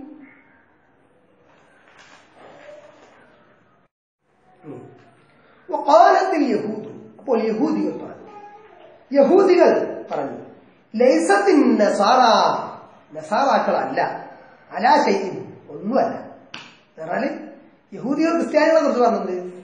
وقالت اليهود അപ്പോൾ യഹൂദികൾ പറഞ്ഞു യഹൂദികൾ പറഞ്ഞു ലൈസത്തിൻ നസാറ നസാറാക്കളല്ല അലാ ശൈൻ ഒന്നുമല്ല എന്ന് പറഞ്ഞാല് യഹൂദികൾ ക്രിസ്ത്യാനികളെ കുറിച്ച് പറഞ്ഞത്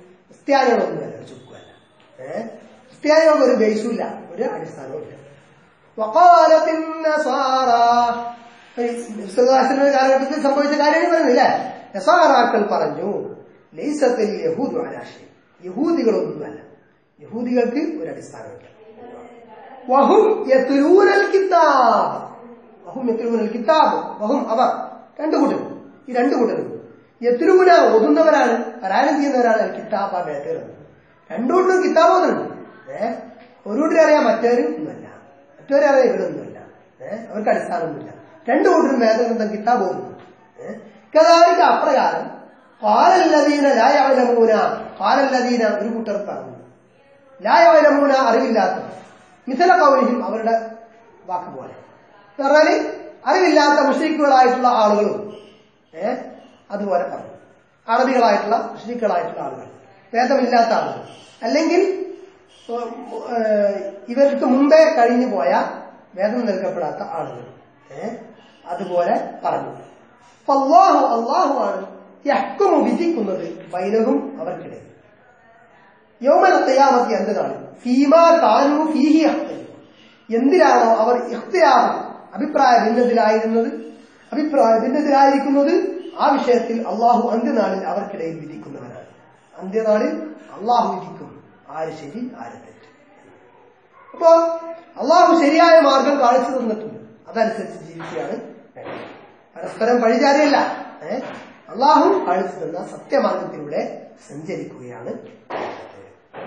ക്രിസ്ത്യാനികളൊന്നുമല്ല ഒരു ചുക്കുമല്ല ഏഹ് ക്രിസ്ത്യാനികൾക്ക് ഒരു ബേസും ഇല്ല ഒരു അടിസ്ഥാനവും ഇല്ല وقالت النصارى വിശ്വദാസന്റെ കാലഘട്ടത്തിൽ സംഭവിച്ച കാര്യമാണ് പറയുന്നില്ലേ നസാറാക്കൾ പറഞ്ഞു ലൈസത്തിൽ യഹൂദ് അലാശി യഹൂദികളൊന്നുമല്ല യഹൂദികൾക്ക് ഒരു അടിസ്ഥാനമില്ല വഹും യത്ലൂനൽ കിതാബ് വഹും യത്ലൂനൽ കിതാബ് വഹും അവർ രണ്ടു കൂട്ടരും ഈ രണ്ടു കൂട്ടരും യത്ലൂന ഓതുന്നവരാണ് പാരായണം ചെയ്യുന്നവരാണ് കിതാബ് ആ വേദകൾ രണ്ടുകൂട്ടരും കിതാബ് ഓതുന്നുണ്ട് ഏഹ് ഒരു കൂട്ടരെ അറിയാം മറ്റവരും ഒന്നുമല്ല മറ്റവരെ അറിയാം ഇവരൊന്നുമല്ല ഏഹ് അവർക്ക് അടിസ്ഥാനമൊന്നുമില്ല രണ്ടു കൂട്ടരും വേദഗ്രന്ഥം കിതാബ് ഓതുന്നു ഏഹ് കഥാലിക അപ്രകാരം പാലല്ലദീന ലായവലമൂന പാലല്ലദീന ഒരു കൂട്ടർ പറഞ്ഞു ലായവലമൂന അറിവില്ലാത്ത മിഥല കൗലിയും അവരുടെ വാക്ക് പോലെ എന്ന് പറഞ്ഞാല് അറിവില്ലാത്ത മുഷ്രിക്കുകളായിട്ടുള്ള ആളുകളും ഏ അതുപോലെ പറഞ്ഞു അറബികളായിട്ടുള്ള മുഷ്രിക്കുകളായിട്ടുള്ള ആളുകൾ വേദമില്ലാത്ത ആളുകൾ അല്ലെങ്കിൽ ഉം, ഏഹ്, ഇവർക്ക് മുമ്പേ കഴിഞ്ഞു പോയ വേദം നൽകപ്പെടാത്ത ആളുകൾ ഏ അതുപോലെ പറഞ്ഞു അപ്പൊ അള്ളാഹു അള്ളാഹു ആണ് യഹ്കുമു വിധിക്കുന്നത് ബൈനഹും അവർക്കിടയിൽ യൗമൽ ഖിയാമത്തി എന്ത് നാളിൽ ഫീമാ കാനു ഫീഹി യഖ്തലിഫൂൻ. എന്തിനാണോ അവർ ഇഖ്തിലാഫ് അഭിപ്രായ ഭിന്നത്തിലായിരുന്നത് അഭിപ്രായ ഭിന്നത്തിലായിരിക്കുന്നത് ആ വിഷയത്തിൽ അള്ളാഹു അന്ത്യനാളിൽ അവർക്കിടയിൽ വിധിക്കുന്നവരാണ് അന്ത്യനാളിൽ അള്ളാഹു വിധിക്കും ആര് ശരി ആര് തെറ്റ് അപ്പോ അള്ളാഹു ശരിയായ മാർഗം കാണിച്ചു തന്നിട്ടുണ്ട് അതനുസരിച്ച് ജീവിക്കുകയാണ് വേണ്ടത്. പരസ്പരം പഴിചാരിയല്ല ഏഹ് അള്ളാഹു കാണിച്ചു തന്ന സത്യമാർഗത്തിലൂടെ സഞ്ചരിക്കുകയാണ് വേണ്ടത്.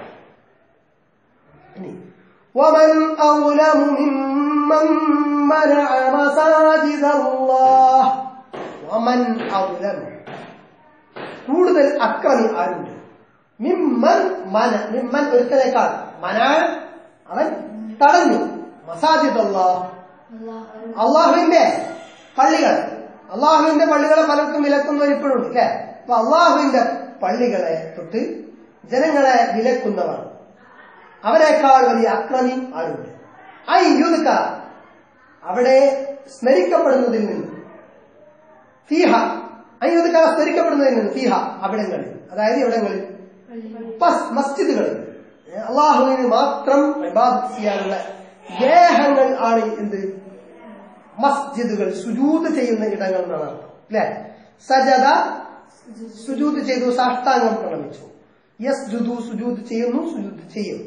ഇനി ومن أظلم ممن منع مساجد الله ومن أظلم കൂടുതൽ അക്രമി ആരുണ്ട് മിമ്മൻ മന മിമ്മൻ ഒരുത്തനേക്കാൾ മന അവൻ തടഞ്ഞു മസാജിദ് അള്ളാഹ് അള്ളാഹു അള്ളാഹുവിന്റെ പള്ളികൾ അള്ളാഹുവിന്റെ പള്ളികളെ പലർക്കും വിലക്കുന്നവർ ഇപ്പോഴുണ്ട് അല്ലെ അപ്പൊ അള്ളാഹുവിന്റെ പള്ളികളെ തൊട്ട് ജനങ്ങളെ വിലക്കുന്നവർ അവരെക്കാൾ വലിയ അക്രമി ആരുണ്ട് ഐ യുദ്ക അവിടെ സ്മരിക്കപ്പെടുന്നതിൽ നിന്ന് ഫീഹ ഐ യുദ്ക സ്മരിക്കപ്പെടുന്നതിൽ നിന്ന് ഫീഹ അവിടങ്ങളിൽ അതായത് ഇവിടങ്ങളിൽ പസ് മസ്ജിദുകളിൽ ഏ, അള്ളാഹുവിന് മാത്രം ഇബാദത്ത് ചെയ്യാനുള്ള ദേഹങ്ങൾ ആണ് എന്ത് മസ്ജിദുകൾ സുജൂത് ചെയ്യുന്ന ഇടങ്ങൾ എന്നാണ് അർത്ഥം അല്ലെ സജദ സുജൂത് ചെയ്തു സാഷ്ടാംഗം പ്രണമിച്ചു യസ് ജുദു സുജൂത് ചെയ്യുന്നു സുജൂത് ചെയ്യും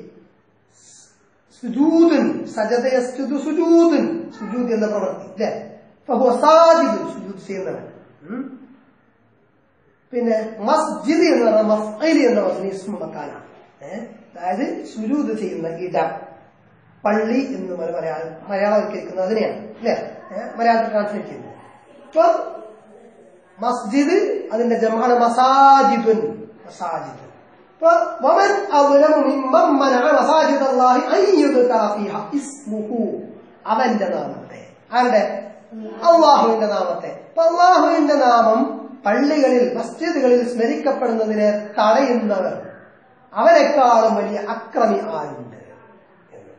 സുജൂദൻ സജദ യസ്ജുദു സുജൂദൻ സുജൂദ് എന്ന പ്രവൃത്തി അല്ലെ ഫഹുവ സാജിദുൻ സുജൂദ് ചെയ്യുന്നവൻ ഉം. പിന്നെ മസ്ജിദ് എന്ന് പറഞ്ഞാൽ മസ്അലി എന്ന പറഞ്ഞ ഇസ്മ മക്കാനാണ് ഏഹ് അതായത് സുജൂദ് ചെയ്യുന്ന ഇടം പള്ളി എന്ന് മല- മലയാളം മലയാളവൽക്കരിക്കുന്നത് അതിനെയാണ് അല്ലെ മലയാളത്തിൽ ട്രാൻസ്ലേറ്റ് ചെയ്യുന്നത് അപ്പൊ മസ്ജിദ് അതിന്റെ ജമാണ് മസാജിദുൻ മസാജിദ് അപ്പൊ വമൻ അദ്ലമു മിമ്മൻ മനഅ മസാജിദ അല്ലാഹി അൻ യുദ്കറ ഫീഹ ഇസ്മുഹു അവന്റെ നാമത്തെ ആരുടെ അള്ളാഹുവിന്റെ നാമത്തെ അപ്പൊ അള്ളാഹുവിന്റെ നാമം പള്ളികളിൽ മസ്ജിദുകളിൽ സ്മരിക്കപ്പെടുന്നതിനെ തടയുന്നവർ അവരെക്കാളും വലിയ അക്രമി ആരുണ്ട് എന്ന്.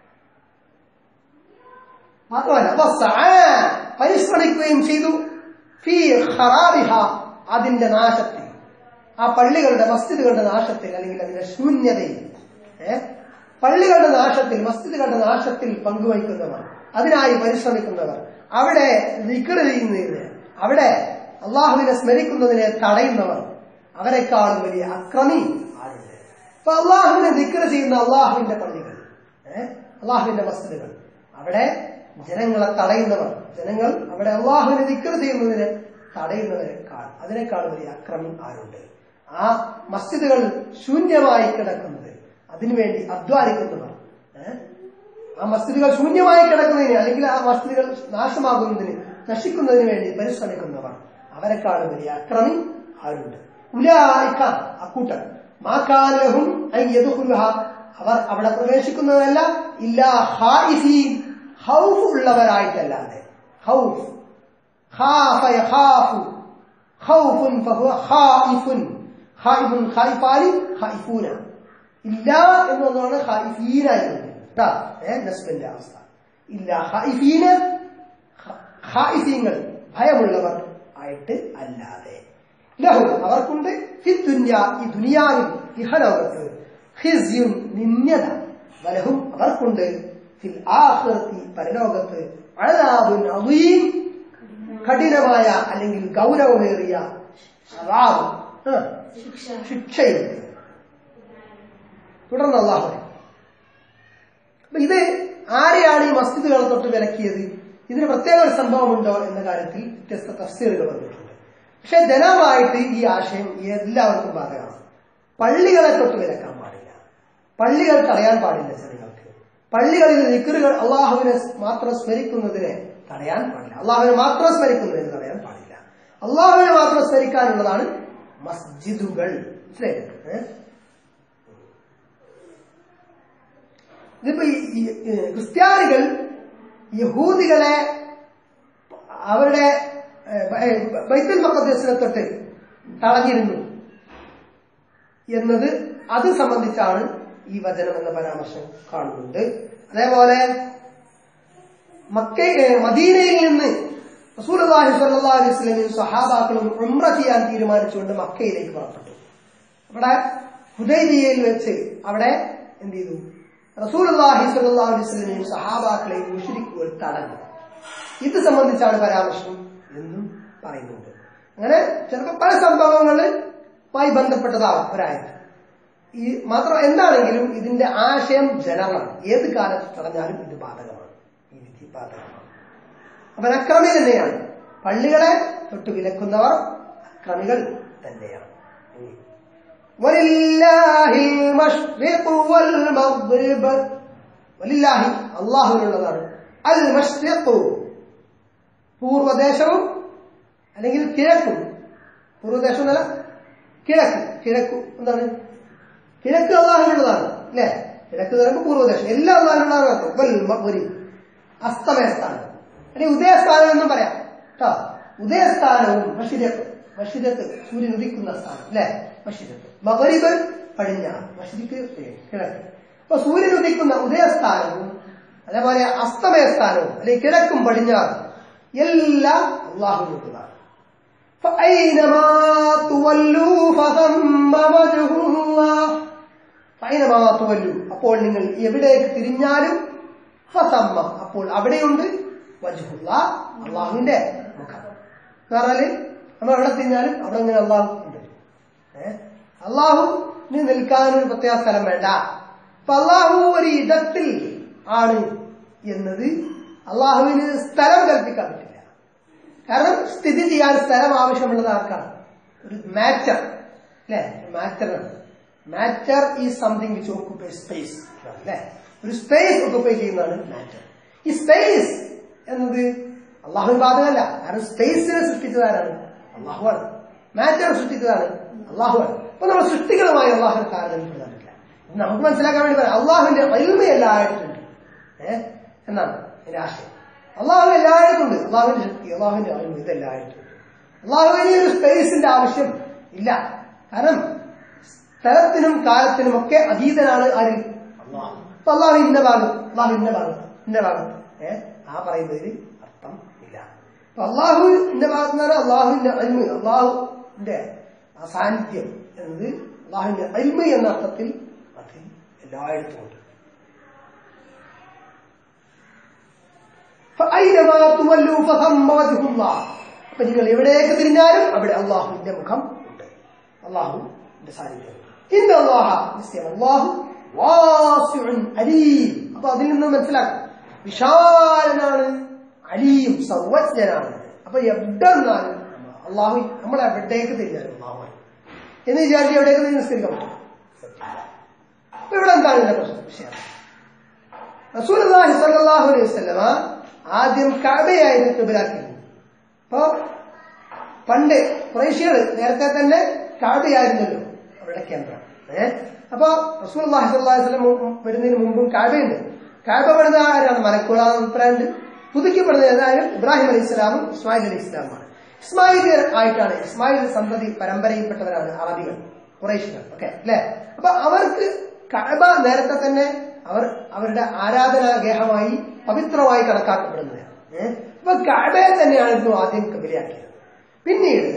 മാത്രമല്ല വസ്സഅ പരിശ്രമിക്കുകയും ചെയ്തു ഫീ ഖറാബിഹ അതിന്റെ നാശത്തിൽ ആ പള്ളികളുടെ മസ്ജിദുകളുടെ നാശത്തിൽ അല്ലെങ്കിൽ അതിന്റെ ശൂന്യതയിൽ ഏ പള്ളികളുടെ നാശത്തിൽ മസ്ജിദുകളുടെ നാശത്തിൽ പങ്കുവയ്ക്കുന്നവർ അതിനായി പരിശ്രമിക്കുന്നവർ അവിടെ വിക്ര ചെയ്യുന്നതിന് അവിടെ അള്ളാഹുവിനെ സ്മരിക്കുന്നതിനെ തടയുന്നവർ അവരെക്കാളും വലിയ അക്രമി ആരുണ്ട് അപ്പൊ അള്ളാഹുവിനെ ദിക്ര ചെയ്യുന്ന അള്ളാഹുവിന്റെ പള്ളികൾ ഏഹ് അള്ളാഹുവിന്റെ മസ്ജിദുകൾ അവിടെ ജനങ്ങളെ തടയുന്നവർ ജനങ്ങൾ അവിടെ അള്ളാഹുവിനെ ദിക്ര ചെയ്യുന്നതിന് തടയുന്നവരെക്കാൾ അതിനേക്കാൾ വലിയ അക്രമി ആരുണ്ട് ആ മസ്ജിദുകൾ ശൂന്യമായി കിടക്കുന്നത് അതിനുവേണ്ടി അധ്വാനിക്കുന്നവർ ഏഹ് ആ മസ്ജിദുകൾ ശൂന്യമായി കിടക്കുന്നതിന് അല്ലെങ്കിൽ ആ മസ്ജിദുകൾ നാശമാകുന്നതിന് നശിക്കുന്നതിന് വേണ്ടി പരിശ്രമിക്കുന്നവർ അവരെക്കാൾ വലിയ അക്രമി ആരുണ്ട് ഉലായിക്ക അക്കൂട്ടർ മാക്കാലഹും അവർ അവിടെ പ്രവേശിക്കുന്നതല്ല ഇല്ലാ ഹായിഫീൻ ഹൗഫ് ഉള്ളവരായിട്ടല്ലാതെ ഹൗഫ് ഖാഫ യഖാഫു ഖൗഫുൻ ഫഹുവ ഖായിഫുൻ ഖായിഫുൻ ഖായിഫാനി ഖായിഫൂന ഇല്ല എന്ന് പറഞ്ഞാണ് ഖായിഫീന എന്ന് കേട്ടാ ഏ നസ്ബിന്റെ അവസ്ഥ ഇല്ല ഖായിഫീന ഖ- ഖായിഫീങ്ങൾ ഭയമുള്ളവർ ആയിട്ട് അല്ലാതെ ലഹു അവർക്കുണ്ട് ഫി ദുന്യ ഈ ദുനിയാവിൽ ഇഹലോകത്ത് ഹിസ്യുൻ നിന്യത വലഹും അവർക്കുണ്ട് ഫിൽ ആഖിറത്തി പരലോകത്ത് അഴലാബുൻ അളീം കഠിനമായ അല്ലെങ്കിൽ ഗൗരവമേറിയ അതാവ് ശിക്ഷ ശിക്ഷയുണ്ട് തുടർന്ന് അള്ളാഹു പറയും. അപ്പൊ ഇത് ആരെയാണ് ഈ മസ്ജിദുകളെ തൊട്ട് വിലക്കിയത് ഇതിന് പ്രത്യേക ഒരു സംഭവമുണ്ടോ എന്ന കാര്യത്തിൽ വ്യത്യസ്ത തഫ്സീറുകൾ വന്നിട്ടുണ്ട് പക്ഷെ ജനമായിട്ട് ഈ ആശയം എല്ലാവർക്കും ബാധകമാണ് പള്ളികളെ തൊട്ട് വിലക്കാൻ പാടില്ല പള്ളികൾ തടയാൻ പാടില്ല ജനങ്ങൾക്ക് പള്ളികളിൽ നിക്കറുകൾ അള്ളാഹുവിനെ മാത്രം സ്മരിക്കുന്നതിനെ തടയാൻ പാടില്ല അള്ളാഹുവിനെ മാത്രം സ്മരിക്കുന്നതിന് തടയാൻ പാടില്ല അള്ളാഹുവിനെ മാത്രം സ്മരിക്കാനുള്ളതാണ് മസ്ജിദുകൾ മനസ്സിലായില്ലേ ഏഹ്? ഇതിപ്പോ ഈ- ഈ ഈ ക്രിസ്ത്യാനികൾ യഹൂദികളെ അവരുടെ ഏഹ്, ബൈ- ബൈത്തുൽ മഖദ്സിനെ തൊട്ട് തടഞ്ഞിരുന്നു എന്നത് അത് സംബന്ധിച്ചാണ് ഈ വചനം എന്ന പരാമർശം കാണുന്നുണ്ട് അതേപോലെ മക്ക ഏഹ്, മദീനയിൽ നിന്ന് റസൂലുള്ളാഹി സ്വല്ലല്ലാഹു അലൈഹി വസല്ലമയും സഹാബാക്കളും ഉംറ ചെയ്യാൻ തീരുമാനിച്ചുകൊണ്ട് മക്കയിലേക്ക് പുറപ്പെട്ടു അവിടെ ഹുദൈബിയയിൽ വെച്ച് അവിടെ എന്ത് ചെയ്തു റസൂലുള്ളാഹി സ്വല്ലല്ലാഹു അലൈഹി വസല്ലമയും സഹാബാക്കളെയും മുശ്രിക്കുകൾ തടഞ്ഞു ഇത് സംബന്ധിച്ചാണ് പരാമർശം എന്നും പറയുന്നുണ്ട് അങ്ങനെ ചിലപ്പോൾ പല സംഭവങ്ങളുമായി ബന്ധപ്പെട്ടതാവും ഒരായത് ഈ മാത്രം എന്താണെങ്കിലും ഇതിന്റെ ആശയം ജനറലാണ് ഏത് കാലത്ത് തടഞ്ഞാലും ഇത് ബാധകമാണ് ഈ വിധി ബാധകമാണ് അവൻ അക്രമി തന്നെയാണ് പള്ളികളെ തൊട്ട് വിലക്കുന്നവർ അക്രമികൾ തന്നെയാണ് ഇനി. വലില്ലാഹിൽ മശ്രിഖു വൽ മഗ്രിബ്. വലില്ലാഹി അള്ളാഹുവിനുള്ളതാണ് അൽ മഷ്രിഖു പൂർവദേശവും അല്ലെങ്കിൽ കിഴക്കും പൂർവദേശം എന്നല്ല കിഴക്ക് കിഴക്കു എന്താണ് കിഴക്ക് അള്ളാഹുവിനുള്ളതാണ് അല്ലേ കിഴക്ക് എന്ന് പറയുമ്പോൾ പൂർവദേശം എല്ലാം അള്ളാഹുവിനുള്ളതാണ് അർത്ഥം. വൽ മഗ്രിബ്. അസ്തമയസ്ഥാനം അല്ലെങ്കിൽ ഉദയസ്ഥാനം എന്നും പറയാം കേട്ടോ ഉദയസ്ഥാനവും മഷിരത്ത് മഷിരത്ത് സൂര്യൻ ഉദിക്കുന്ന സ്ഥാനം അല്ലെ മഷിരത്ത് മകരിബ് പടിഞ്ഞാറ് മഷിരിക്ക് കിഴക്ക് അപ്പൊ സൂര്യൻ ഉദിക്കുന്ന ഉദയസ്ഥാനവും അതേപോലെ അസ്തമയസ്ഥാനവും അല്ലെങ്കിൽ കിഴക്കും പടിഞ്ഞാറും എല്ലാം അള്ളാഹുവിനുള്ളതാണ് فأينما تولوا فثم وجه الله ഫൈനമാ തുവല്ലു അപ്പോൾ നിങ്ങൾ എവിടേക്ക് തിരിഞ്ഞാലും ഫസമ്മ അപ്പോൾ അവിടെയുണ്ട് വജുഹുള്ള അള്ളാഹുവിന്റെ മുഖം എന്ന് പറഞ്ഞാല് നമ്മൾ എവിടെ തിരിഞ്ഞാലും അവിടെ ഇങ്ങനെ അള്ളാഹു ഉണ്ട് ഏഹ് അള്ളാഹുവിന് നിൽക്കാനൊരു പ്രത്യേക സ്ഥലം വേണ്ട അപ്പൊ അള്ളാഹു ഒരു ഇടത്തിൽ ആണ് എന്നത് അള്ളാഹുവിന് സ്ഥലം കൽപ്പിക്കാൻ പറ്റില്ല കാരണം സ്ഥിതി ചെയ്യാൻ സ്ഥലം ആവശ്യമുള്ളത് ആർക്കാണ് ഒരു മാറ്റർ അല്ലെ മാറ്ററാണ് matter is something which occupy space അല്ലെ ഒരു സ്പേസ് ഓക്കുപ്പൈ ചെയ്യുന്നതാണ് മാറ്റർ ഈ സ്പേസ് എന്നത് അള്ളാഹുവിന് ബാധകമല്ല കാരണം സ്പേസിനെ സൃഷ്ടിച്ചതാരാണ് അള്ളാഹുവാണ് മാറ്റർ സൃഷ്ടിച്ചതാണ് അള്ളാഹുവാണ് അപ്പൊ നമ്മൾ സൃഷ്ടികളുമായി അള്ളാഹുവിനെ താരതമ്യപ്പെടുത്താറില്ല ഇത് നമുക്ക് മനസ്സിലാക്കാൻ വേണ്ടി പറയാം അള്ളാഹുവിന്റെ അൽമ എല്ലായിട്ടുണ്ട് ഏഹ് എന്നാണ് എന്റെ ആശയം അള്ളാഹു എല്ലായിടത്തും ഉണ്ട് അള്ളാഹുവിന്റെ ശക്തി അള്ളാഹുവിന്റെ അറിവ് ഇതെല്ലായിട്ടുണ്ട് അള്ളാഹുവിന് ഒരു സ്പേസിന്റെ ആവശ്യം ഇല്ല കാരണം സ്ഥലത്തിനും കാലത്തിനും ഒക്കെ അതീതനാണ് ആര് അള്ളാഹു അപ്പൊ അള്ളാഹു ഇന്ന ഭാഗം അള്ളാഹു ഇന്ന ഭാഗം ഇന്ന ഭാഗം ഏ ആ പറയുന്നതിന് അർത്ഥം ഇല്ല അപ്പൊ അള്ളാഹു ഇന്ന ഭാഗത്ത് നിന്നാണ് അള്ളാഹുവിന്റെ അൽമ് അള്ളാഹുവിന്റെ ആ സാന്നിധ്യം എന്നത് അള്ളാഹുവിന്റെ അൽമ എന്ന അർത്ഥത്തിൽ അതിൽ എല്ലായിടത്തും ഉണ്ട് فأينما تولوا فثم وجه الله അപ്പൊ നിങ്ങൾ എവിടേക്ക് തിരിഞ്ഞാലും അവിടെ അള്ളാഹുവിന്റെ മുഖം ഉണ്ട് അള്ളാഹുവിന്റെ സാന്നിധ്യം ഇന്ന അള്ളാഹ നിശ്ചയം അള്ളാഹു വാസിഉൻ അലീം അപ്പൊ അതിൽ നിന്ന് മനസ്സിലാക്കാം വിശാലനാണ് അലീം സർവജ്ഞനാണ് അപ്പൊ എവിടെ നിന്നാലും അള്ളാഹു നമ്മൾ എവിടേക്ക് തിരിഞ്ഞാലും അള്ളാഹുവാണ് എന്ന് വിചാരിച്ച് എവിടേക്ക് തിരിഞ്ഞ് നിസ്കരിക്കാൻ പറ്റും അപ്പൊ ഇവിടെ എന്താണ് ഇതിന്റെ പ്രശ്നം വിഷയം റസൂലുള്ളാഹി സ്വല്ലല്ലാഹു അലൈഹി വസല്ലമ ആദ്യം കഅബയായിരുന്നു ഖിബ്ലാക്കിയിരുന്നത് അപ്പോ പണ്ട് കുറേശ്യകൾ നേരത്തെ തന്നെ കഅബയായിരുന്നല്ലോ അവരുടെ കേന്ദ്രം ഏഹ് അപ്പൊ റസൂലുള്ളാഹി സ്വല്ലല്ലാഹു അലൈഹി വസല്ലം വരുന്നതിന് മുമ്പും കഅബയുണ്ട് കഅബ പണിത ആരാണ് മലക്കുളാന്ന് അഭിപ്രായമുണ്ട് പുതുക്കപ്പെടുന്നത് ഏതായാലും ഇബ്രാഹിം അലൈഹി ഇസ്ലാമും ഇസ്മായിൽ അലൈഹി ഇസ്ലാമുമാണ് ഇസ്മായിൽ ആയിട്ടാണ് ഇസ്മായിൽ സന്തതി പരമ്പരയിൽപ്പെട്ടവരാണ് അറബികൾ കുറേശ്യകൾ ഓക്കെ അല്ലെ അപ്പൊ അവർക്ക് കഅബ നേരത്തെ തന്നെ അവർ അവരുടെ ആരാധനാഗേഹമായി പവിത്രമായി കണക്കാക്കപ്പെടുന്നതാണ് ഏഹ് അപ്പൊ കഅബയെ തന്നെയായിരുന്നു ആദ്യം കബിലയാക്കിയത് പിന്നീട്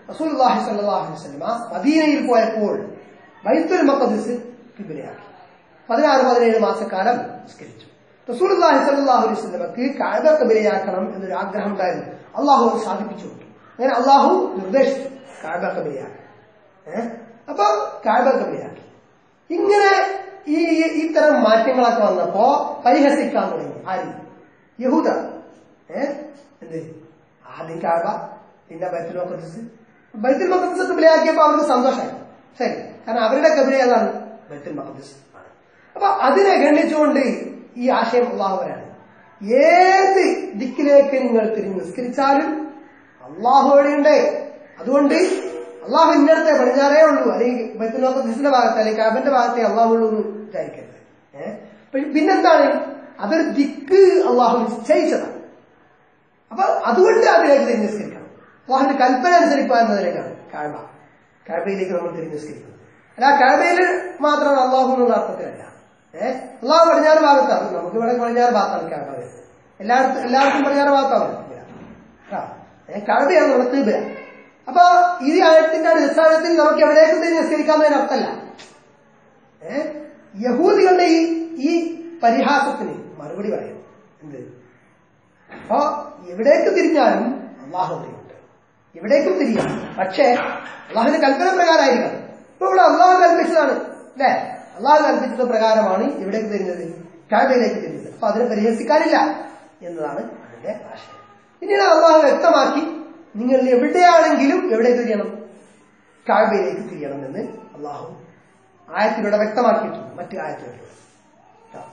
റസൂലുള്ളാഹി സ്വല്ലല്ലാഹു അലൈഹി വസല്ലമ മദീനയിൽ പോയപ്പോൾ ബൈത്തുൽ മഖദ്ദിസ് കിബിലയാക്കി പതിനാറ് പതിനേഴ് മാസക്കാലം നിസ്കരിച്ചു റസൂലുള്ളാഹി സ്വല്ലല്ലാഹു അലൈഹി വസല്ലമക്ക് കഅബ കിബിലയാക്കണം എന്നൊരു ആഗ്രഹം ഉണ്ടായിരുന്നു അള്ളാഹു അത് സാധിപ്പിച്ചു കൊടുത്തു അങ്ങനെ അള്ളാഹു നിർദ്ദേശിച്ചു കഅബ കിബിലയാക്കി ഏഹ് അപ്പൊ കഅബ കിബിലയാക്കി ഇങ്ങനെ ഈ ഈ- ഇത്തരം മാറ്റങ്ങളൊക്കെ വന്നപ്പോ പരിഹസിക്കാൻ തുടങ്ങി ആര് യഹൂദ ഏ എന്ത് ആദ്യം കാഴ്വ പിന്നെ ബൈത്തുൽ മഖദ്സ് ബൈത്തുൽ മഖദ്സ് കബിലയാക്കിയപ്പോ അവർക്ക് സന്തോഷമായി ശരി കാരണം അവരുടെ കബില ഏതാണ് ബൈത്തുൽ മഖദ്സ് ആണ് അപ്പൊ അതിനെ ഗണ്ണിച്ചുകൊണ്ട് ഈ ആശയം അള്ളാഹുവരാണ് ഏത് ദിക്കിലേക്ക് നിങ്ങൾ തിരിഞ്ഞ് നിസ്കരിച്ചാലും അള്ളാഹു അവിടെയുണ്ട് അതുകൊണ്ട് അള്ളാഹു ഇന്നടത്തെ പടിഞ്ഞാറേ ഉള്ളൂ അല്ലെങ്കിൽ ബൈത്തുൽ മഖദ്സിന്റെ ഭാഗത്ത് അല്ലെങ്കിൽ കാബന്റെ ഭാഗത്തെ അള്ളാഹു ഉള്ളൂ എന്ന് വിചാരിക്കരുത് ഏഹ് പിന്നെന്താണ് അതൊരു ദിക്ക് അള്ളാഹു നിശ്ചയിച്ചതാണ് അപ്പൊ അതുകൊണ്ട് അതിലേക്ക് തിരിഞ്ഞ് നിസ്കരിക്കണം അള്ളാഹുന്റെ കൽപ്പന അനുസരിക്കുക എന്നതിലേക്കാണ് കാഴ്ബ കാഴ്ബയിലേക്ക് നമ്മൾ തിരിഞ്ഞ് നിസ്കരിക്കുന്നത് അല്ല കാഴ്ബയിൽ മാത്രമാണ് അള്ളാഹു എന്നുള്ള അർത്ഥത്തിലല്ല ഏഹ് അള്ളാഹു പടിഞ്ഞാറ് ഭാഗത്താണ് നമുക്ക് ഇവിടെ പടിഞ്ഞാറ് ഭാഗത്താണ് കാഴ്ബ വരുന്നത് എല്ലായിടത്തും എല്ലാവർക്കും പടിഞ്ഞാറ് ഭാഗത്താണ് കാഴ്ബയാണ് നമ്മുടെ തീബില അപ്പൊ ഈ ആയത്തിന്റെ അടിസ്ഥാനത്തിൽ നമുക്ക് എവിടേക്കും തിരിഞ്ഞ് നിസ്കരിക്കാമെന്നതിന് അർത്ഥമല്ല ഏഹ് യഹൂദികളുടെ ഈ ഈ പരിഹാസത്തിന് മറുപടി പറയാം എന്ത് അപ്പോ എവിടേക്ക് തിരിഞ്ഞാലും അള്ളാഹു അവിടെയുണ്ട് എവിടേക്കും തിരിയാം പക്ഷേ അള്ളാഹുവിന്റെ കൽപ്പന പ്രകാരമായിരിക്കണം ഇപ്പൊ ഇവിടെ അള്ളാഹു കൽപ്പിച്ചതാണ് അല്ലേ അള്ളാഹു കൽപ്പിച്ചത് പ്രകാരമാണ് എവിടേക്ക് തിരിഞ്ഞത് കാബയിലേക്ക് തിരിഞ്ഞത് അപ്പൊ അതിനെ പരിഹസിക്കാനില്ല എന്നതാണ് അതിന്റെ ആശയം പിന്നീട് അള്ളാഹു വ്യക്തമാക്കി നിങ്ങൾ എവിടെയാണെങ്കിലും എവിടേക്ക് തിരിയണം കാബയിലേക്ക് തിരിയണം എന്ന് അള്ളാഹു ആയത്തിലൂടെ വ്യക്തമാക്കിയിട്ടുണ്ട് മറ്റു ആയത്തിലൂടെ ആ.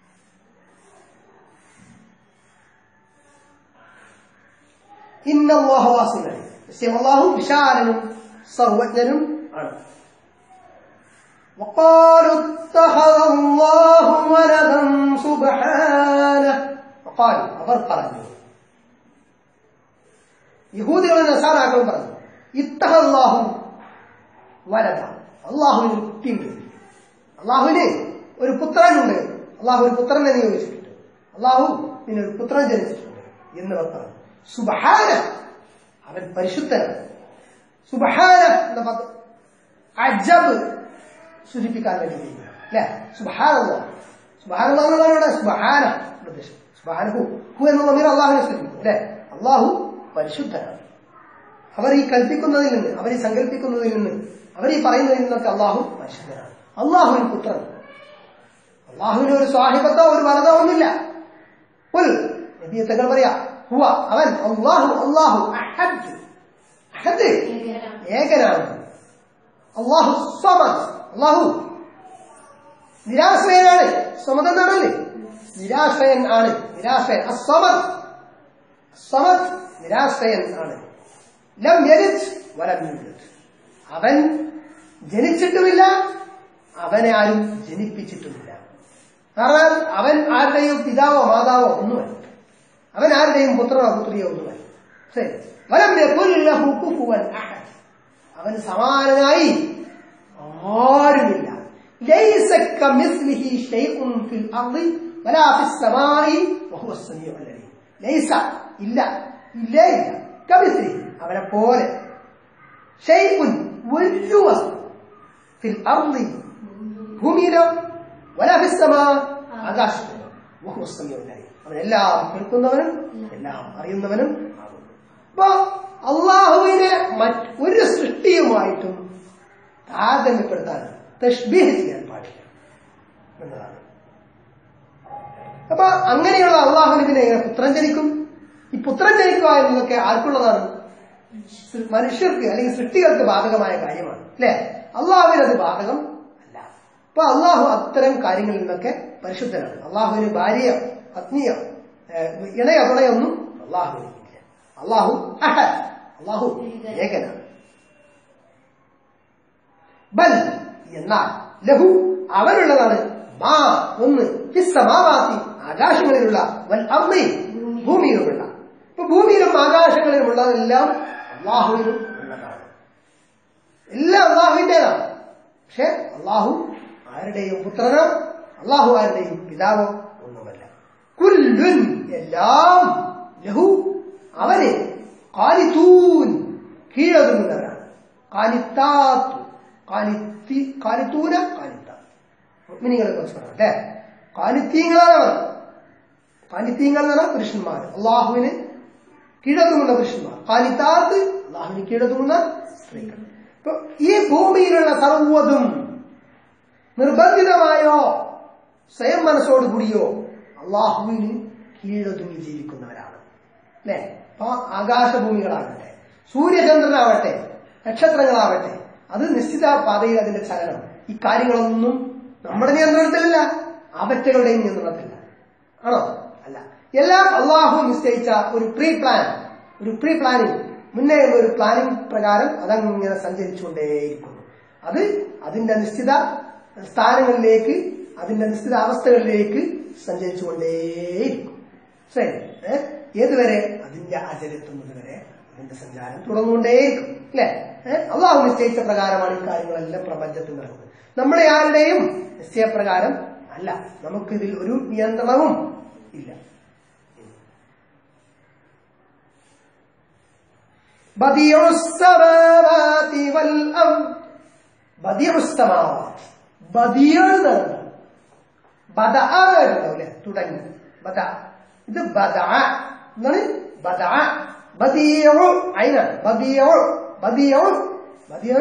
ഇന്ന മോഹവാസികൾ നിശ്ചയം അള്ളാഹു വിശാലനും സർവജ്ഞനും ആണ് وقالوا اتخذ الله ولدا سبحانه وقالوا അവർ പറഞ്ഞു യഹൂദികളും നസാറാക്കളും പറഞ്ഞു ഇത്തഹല്ലാഹു വലത അള്ളാഹുവിന് ഒരു കുട്ടിയുണ്ട് അള്ളാഹുവിന് ഒരു പുത്രനുണ്ട് അള്ളാഹു ഒരു പുത്രനെ നിയോഗിച്ചിട്ടുണ്ട് അള്ളാഹു പിന്നെ ഒരു പുത്രൻ ജനിച്ചിട്ടുണ്ട് എന്നവർ പറഞ്ഞു സുബഹാന അവൻ പരിശുദ്ധനാണ് സുബഹാന എന്ന പദം അജബ് സൂചിപ്പിക്കാൻ വേണ്ടി ഉപയോഗിക്കുക അല്ലെ സുബഹാനുള്ള സുബഹാനുള്ളവരുടെ സുബഹാന ഉദ്ദേശം സുബഹാനഹു ഹു എന്നുള്ള മീൻ അള്ളാഹുവിനെ സൂചിപ്പിക്കും അല്ലെ അള്ളാഹു പരിശുദ്ധനാണ് അവർ ഈ കൽപ്പിക്കുന്നതിൽ നിന്ന് അവർ ഈ സങ്കല്പിക്കുന്നതിൽ നിന്ന് അവർ ഈ പറയുന്നതിൽ നിന്നൊക്കെ അള്ളാഹു പരിശുദ്ധനാണ് അള്ളാഹുവിന് പുത്രൻ അള്ളാഹുവിന് ഒരു സ്വാഹിബത്തോ ഒരു വരതോ ഒന്നുമില്ല ഉൽ നബിയെ തങ്ങൾ പറയാ ഹുവ അവൻ അള്ളാഹു അള്ളാഹു അഹദ് അഹദ് ഏകനാണ് അള്ളാഹു സമദ് അള്ളാഹു നിരാശ്രയനാണ് സമദ് എന്നാണല്ലേ നിരാശ്രയൻ ആണ് നിരാശ്രയൻ അസമദ് സമദ് നിരാശ്രയൻ ആണ് ലം യലിദ് വലം യൂലദ് അവൻ ജനിച്ചിട്ടുമില്ല അവനെ ആരും ജനിപ്പിച്ചിട്ടുമില്ല കാരണം അവൻ ആരുടെയും പിതാവോ മാതാവോ ഒന്നുമല്ല അവൻ ആരുടെയും പുത്രനോ പുത്രിയോ ഒന്നുമല്ല ശരി വലം യകുൽ ലഹു കുഫുവൻ അഹദ് അവന് സമാനനായി ആരുമില്ല ലൈസ കമിസ്ലിഹി ഷൈഉൻ ഫിൽ അർളി വലാ ഫിസ് സമാഇ വഹുവ സമീഉൽ അലീം ലൈസ ഇല്ല ഇല്ലേ ഇല്ല കമിസ്ലിഹി അവനെ പോലെ ഷൈഉൻ ഒരു വസ്തു ഫിൽ അർളി ഭൂമിയിലോ വലാ ഫിസ് സമാ ആകാശത്തിലോ വഹുവ സമീഉൽ അലീം അവൻ എല്ലാം കേൾക്കുന്നവനും എല്ലാം അറിയുന്നവനും ആകുന്നു അപ്പൊ അള്ളാഹുവിനെ മറ്റ് ഒരു സൃഷ്ടിയുമായിട്ടും താരതമ്യപ്പെടുത്താൻ തഷ്ബീഹ് ചെയ്യാൻ പാടില്ല എന്നതാണ് അപ്പൊ അങ്ങനെയുള്ള അള്ളാഹുവിന് പിന്നെ എങ്ങനെ പുത്രൻ ജനിക്കും ഈ പുത്രൻ ജനിക്കുക എന്നതൊക്കെ ആർക്കുള്ളതാണ് മനുഷ്യർക്ക് അല്ലെങ്കിൽ സൃഷ്ടികൾക്ക് ബാധകമായ കാര്യമാണ് അല്ലെ അള്ളാഹുവിന് അത് ബാധകം അല്ല അപ്പൊ അള്ളാഹു അത്തരം കാര്യങ്ങളിൽ നിന്നൊക്കെ പരിശുദ്ധനാണ് അള്ളാഹുവിന് ഭാര്യയോ പത്നിയോ ഏഹ്, ഇണയോ തുണയൊന്നും അള്ളാഹുവിന് ഇല്ല അള്ളാഹു അഹദ് അള്ളാഹു ഏകനാണ് ബൽ എന്നാൽ ലഹു അവനുള്ളതാണ് മാ ഒന്ന് ഫിസ്സമാവാത്തി ആകാശങ്ങളിലുള്ള വൽ അമ്മി ഭൂമിയിലുമുള്ള ഇപ്പൊ ഭൂമിയിലും ആകാശങ്ങളിലുമുള്ളതെല്ലാം അള്ളാഹുവിനും ഉള്ളതാണ് എല്ലാം അള്ളാഹുവിൻ്റെതാണ് പക്ഷെ അള്ളാഹു ആരുടെയും പുത്രനോ അള്ളാഹു ആരുടെയും പിതാവോ ഒന്നുമല്ല കുല്ലുൻ എല്ലാം ലഹു അവന് കാലിത്തൂൻ കീഴൊതുങ്ങുന്നവരാണ് കാലിത്താത്തു കാലിത്തി കാലിത്തൂന കാലിത്ത മിനിങ്ങളെ കുറിച്ച് പറയാം അല്ലേ കാലിത്തീങ്ങളാണ് അവർ കാലിത്തീങ്ങൾ എന്ന് പറഞ്ഞാൽ പുരുഷന്മാർ അള്ളാഹുവിന് കീഴൊതുങ്ങുന്ന പുരുഷന്മാർ കാലിത്താത്ത് അള്ളാഹുവിന് കീഴൊതുങ്ങുന്ന സ്ത്രീകൾ ഇപ്പൊ ഈ ഭൂമിയിലുള്ള സർവ്വതും നിർബന്ധിതമായോ സ്വയം മനസ്സോടുകൂടിയോ അള്ളാഹുവിന് കീഴൊതുങ്ങി ജീവിക്കുന്നവരാണ് അല്ലെ അപ്പൊ ആകാശഭൂമികളാകട്ടെ സൂര്യചന്ദ്രനാവട്ടെ നക്ഷത്രങ്ങളാവട്ടെ അത് നിശ്ചിത പാതയിൽ അതിന്റെ ചലനം ഈ കാര്യങ്ങളൊന്നും നമ്മുടെ നിയന്ത്രണത്തിലല്ല അവറ്റകളുടെയും നിയന്ത്രണത്തിലല്ല ആണോ അല്ല എല്ലാം അള്ളാഹു നിശ്ചയിച്ച ഒരു പ്രീ പ്ലാൻ ഒരു പ്രീ പ്ലാനിങ് മുന്നേ ഉള്ള ഒരു പ്ലാനിങ് പ്രകാരം അതങ്ങനെ സഞ്ചരിച്ചുകൊണ്ടേയിരിക്കുന്നു അത് അതിന്റെ നിശ്ചിത സ്ഥാനങ്ങളിലേക്ക് അതിന്റെ നിശ്ചിത അവസ്ഥകളിലേക്ക് സഞ്ചരിച്ചുകൊണ്ടേയിരിക്കും ശരി ഏ? ഏതുവരെ അതിന്റെ അജലെത്തുന്നത് വരെ അതിന്റെ സഞ്ചാരം തുടർന്നുകൊണ്ടേയിരിക്കും അല്ലെ അള്ളാഹു നിശ്ചയിച്ച പ്രകാരമാണ് ഈ കാര്യങ്ങളെല്ലാം പ്രപഞ്ചത്തിൽ നടക്കുന്നത് നമ്മുടെ ആരുടെയും നിശ്ചയപ്രകാരം അല്ല നമുക്കിതിൽ ഒരു നിയന്ത്രണവും ഇല്ല بديع السماوات والأرض بديع السماوات بديع എന്നാണ് ബദ അല്ലേ തുടങ്ങി ബദ ഇത് ബദ എന്താണ് ബദ ബദിയു അയിനാണ് ബദിയു ബദിയു ബദിയു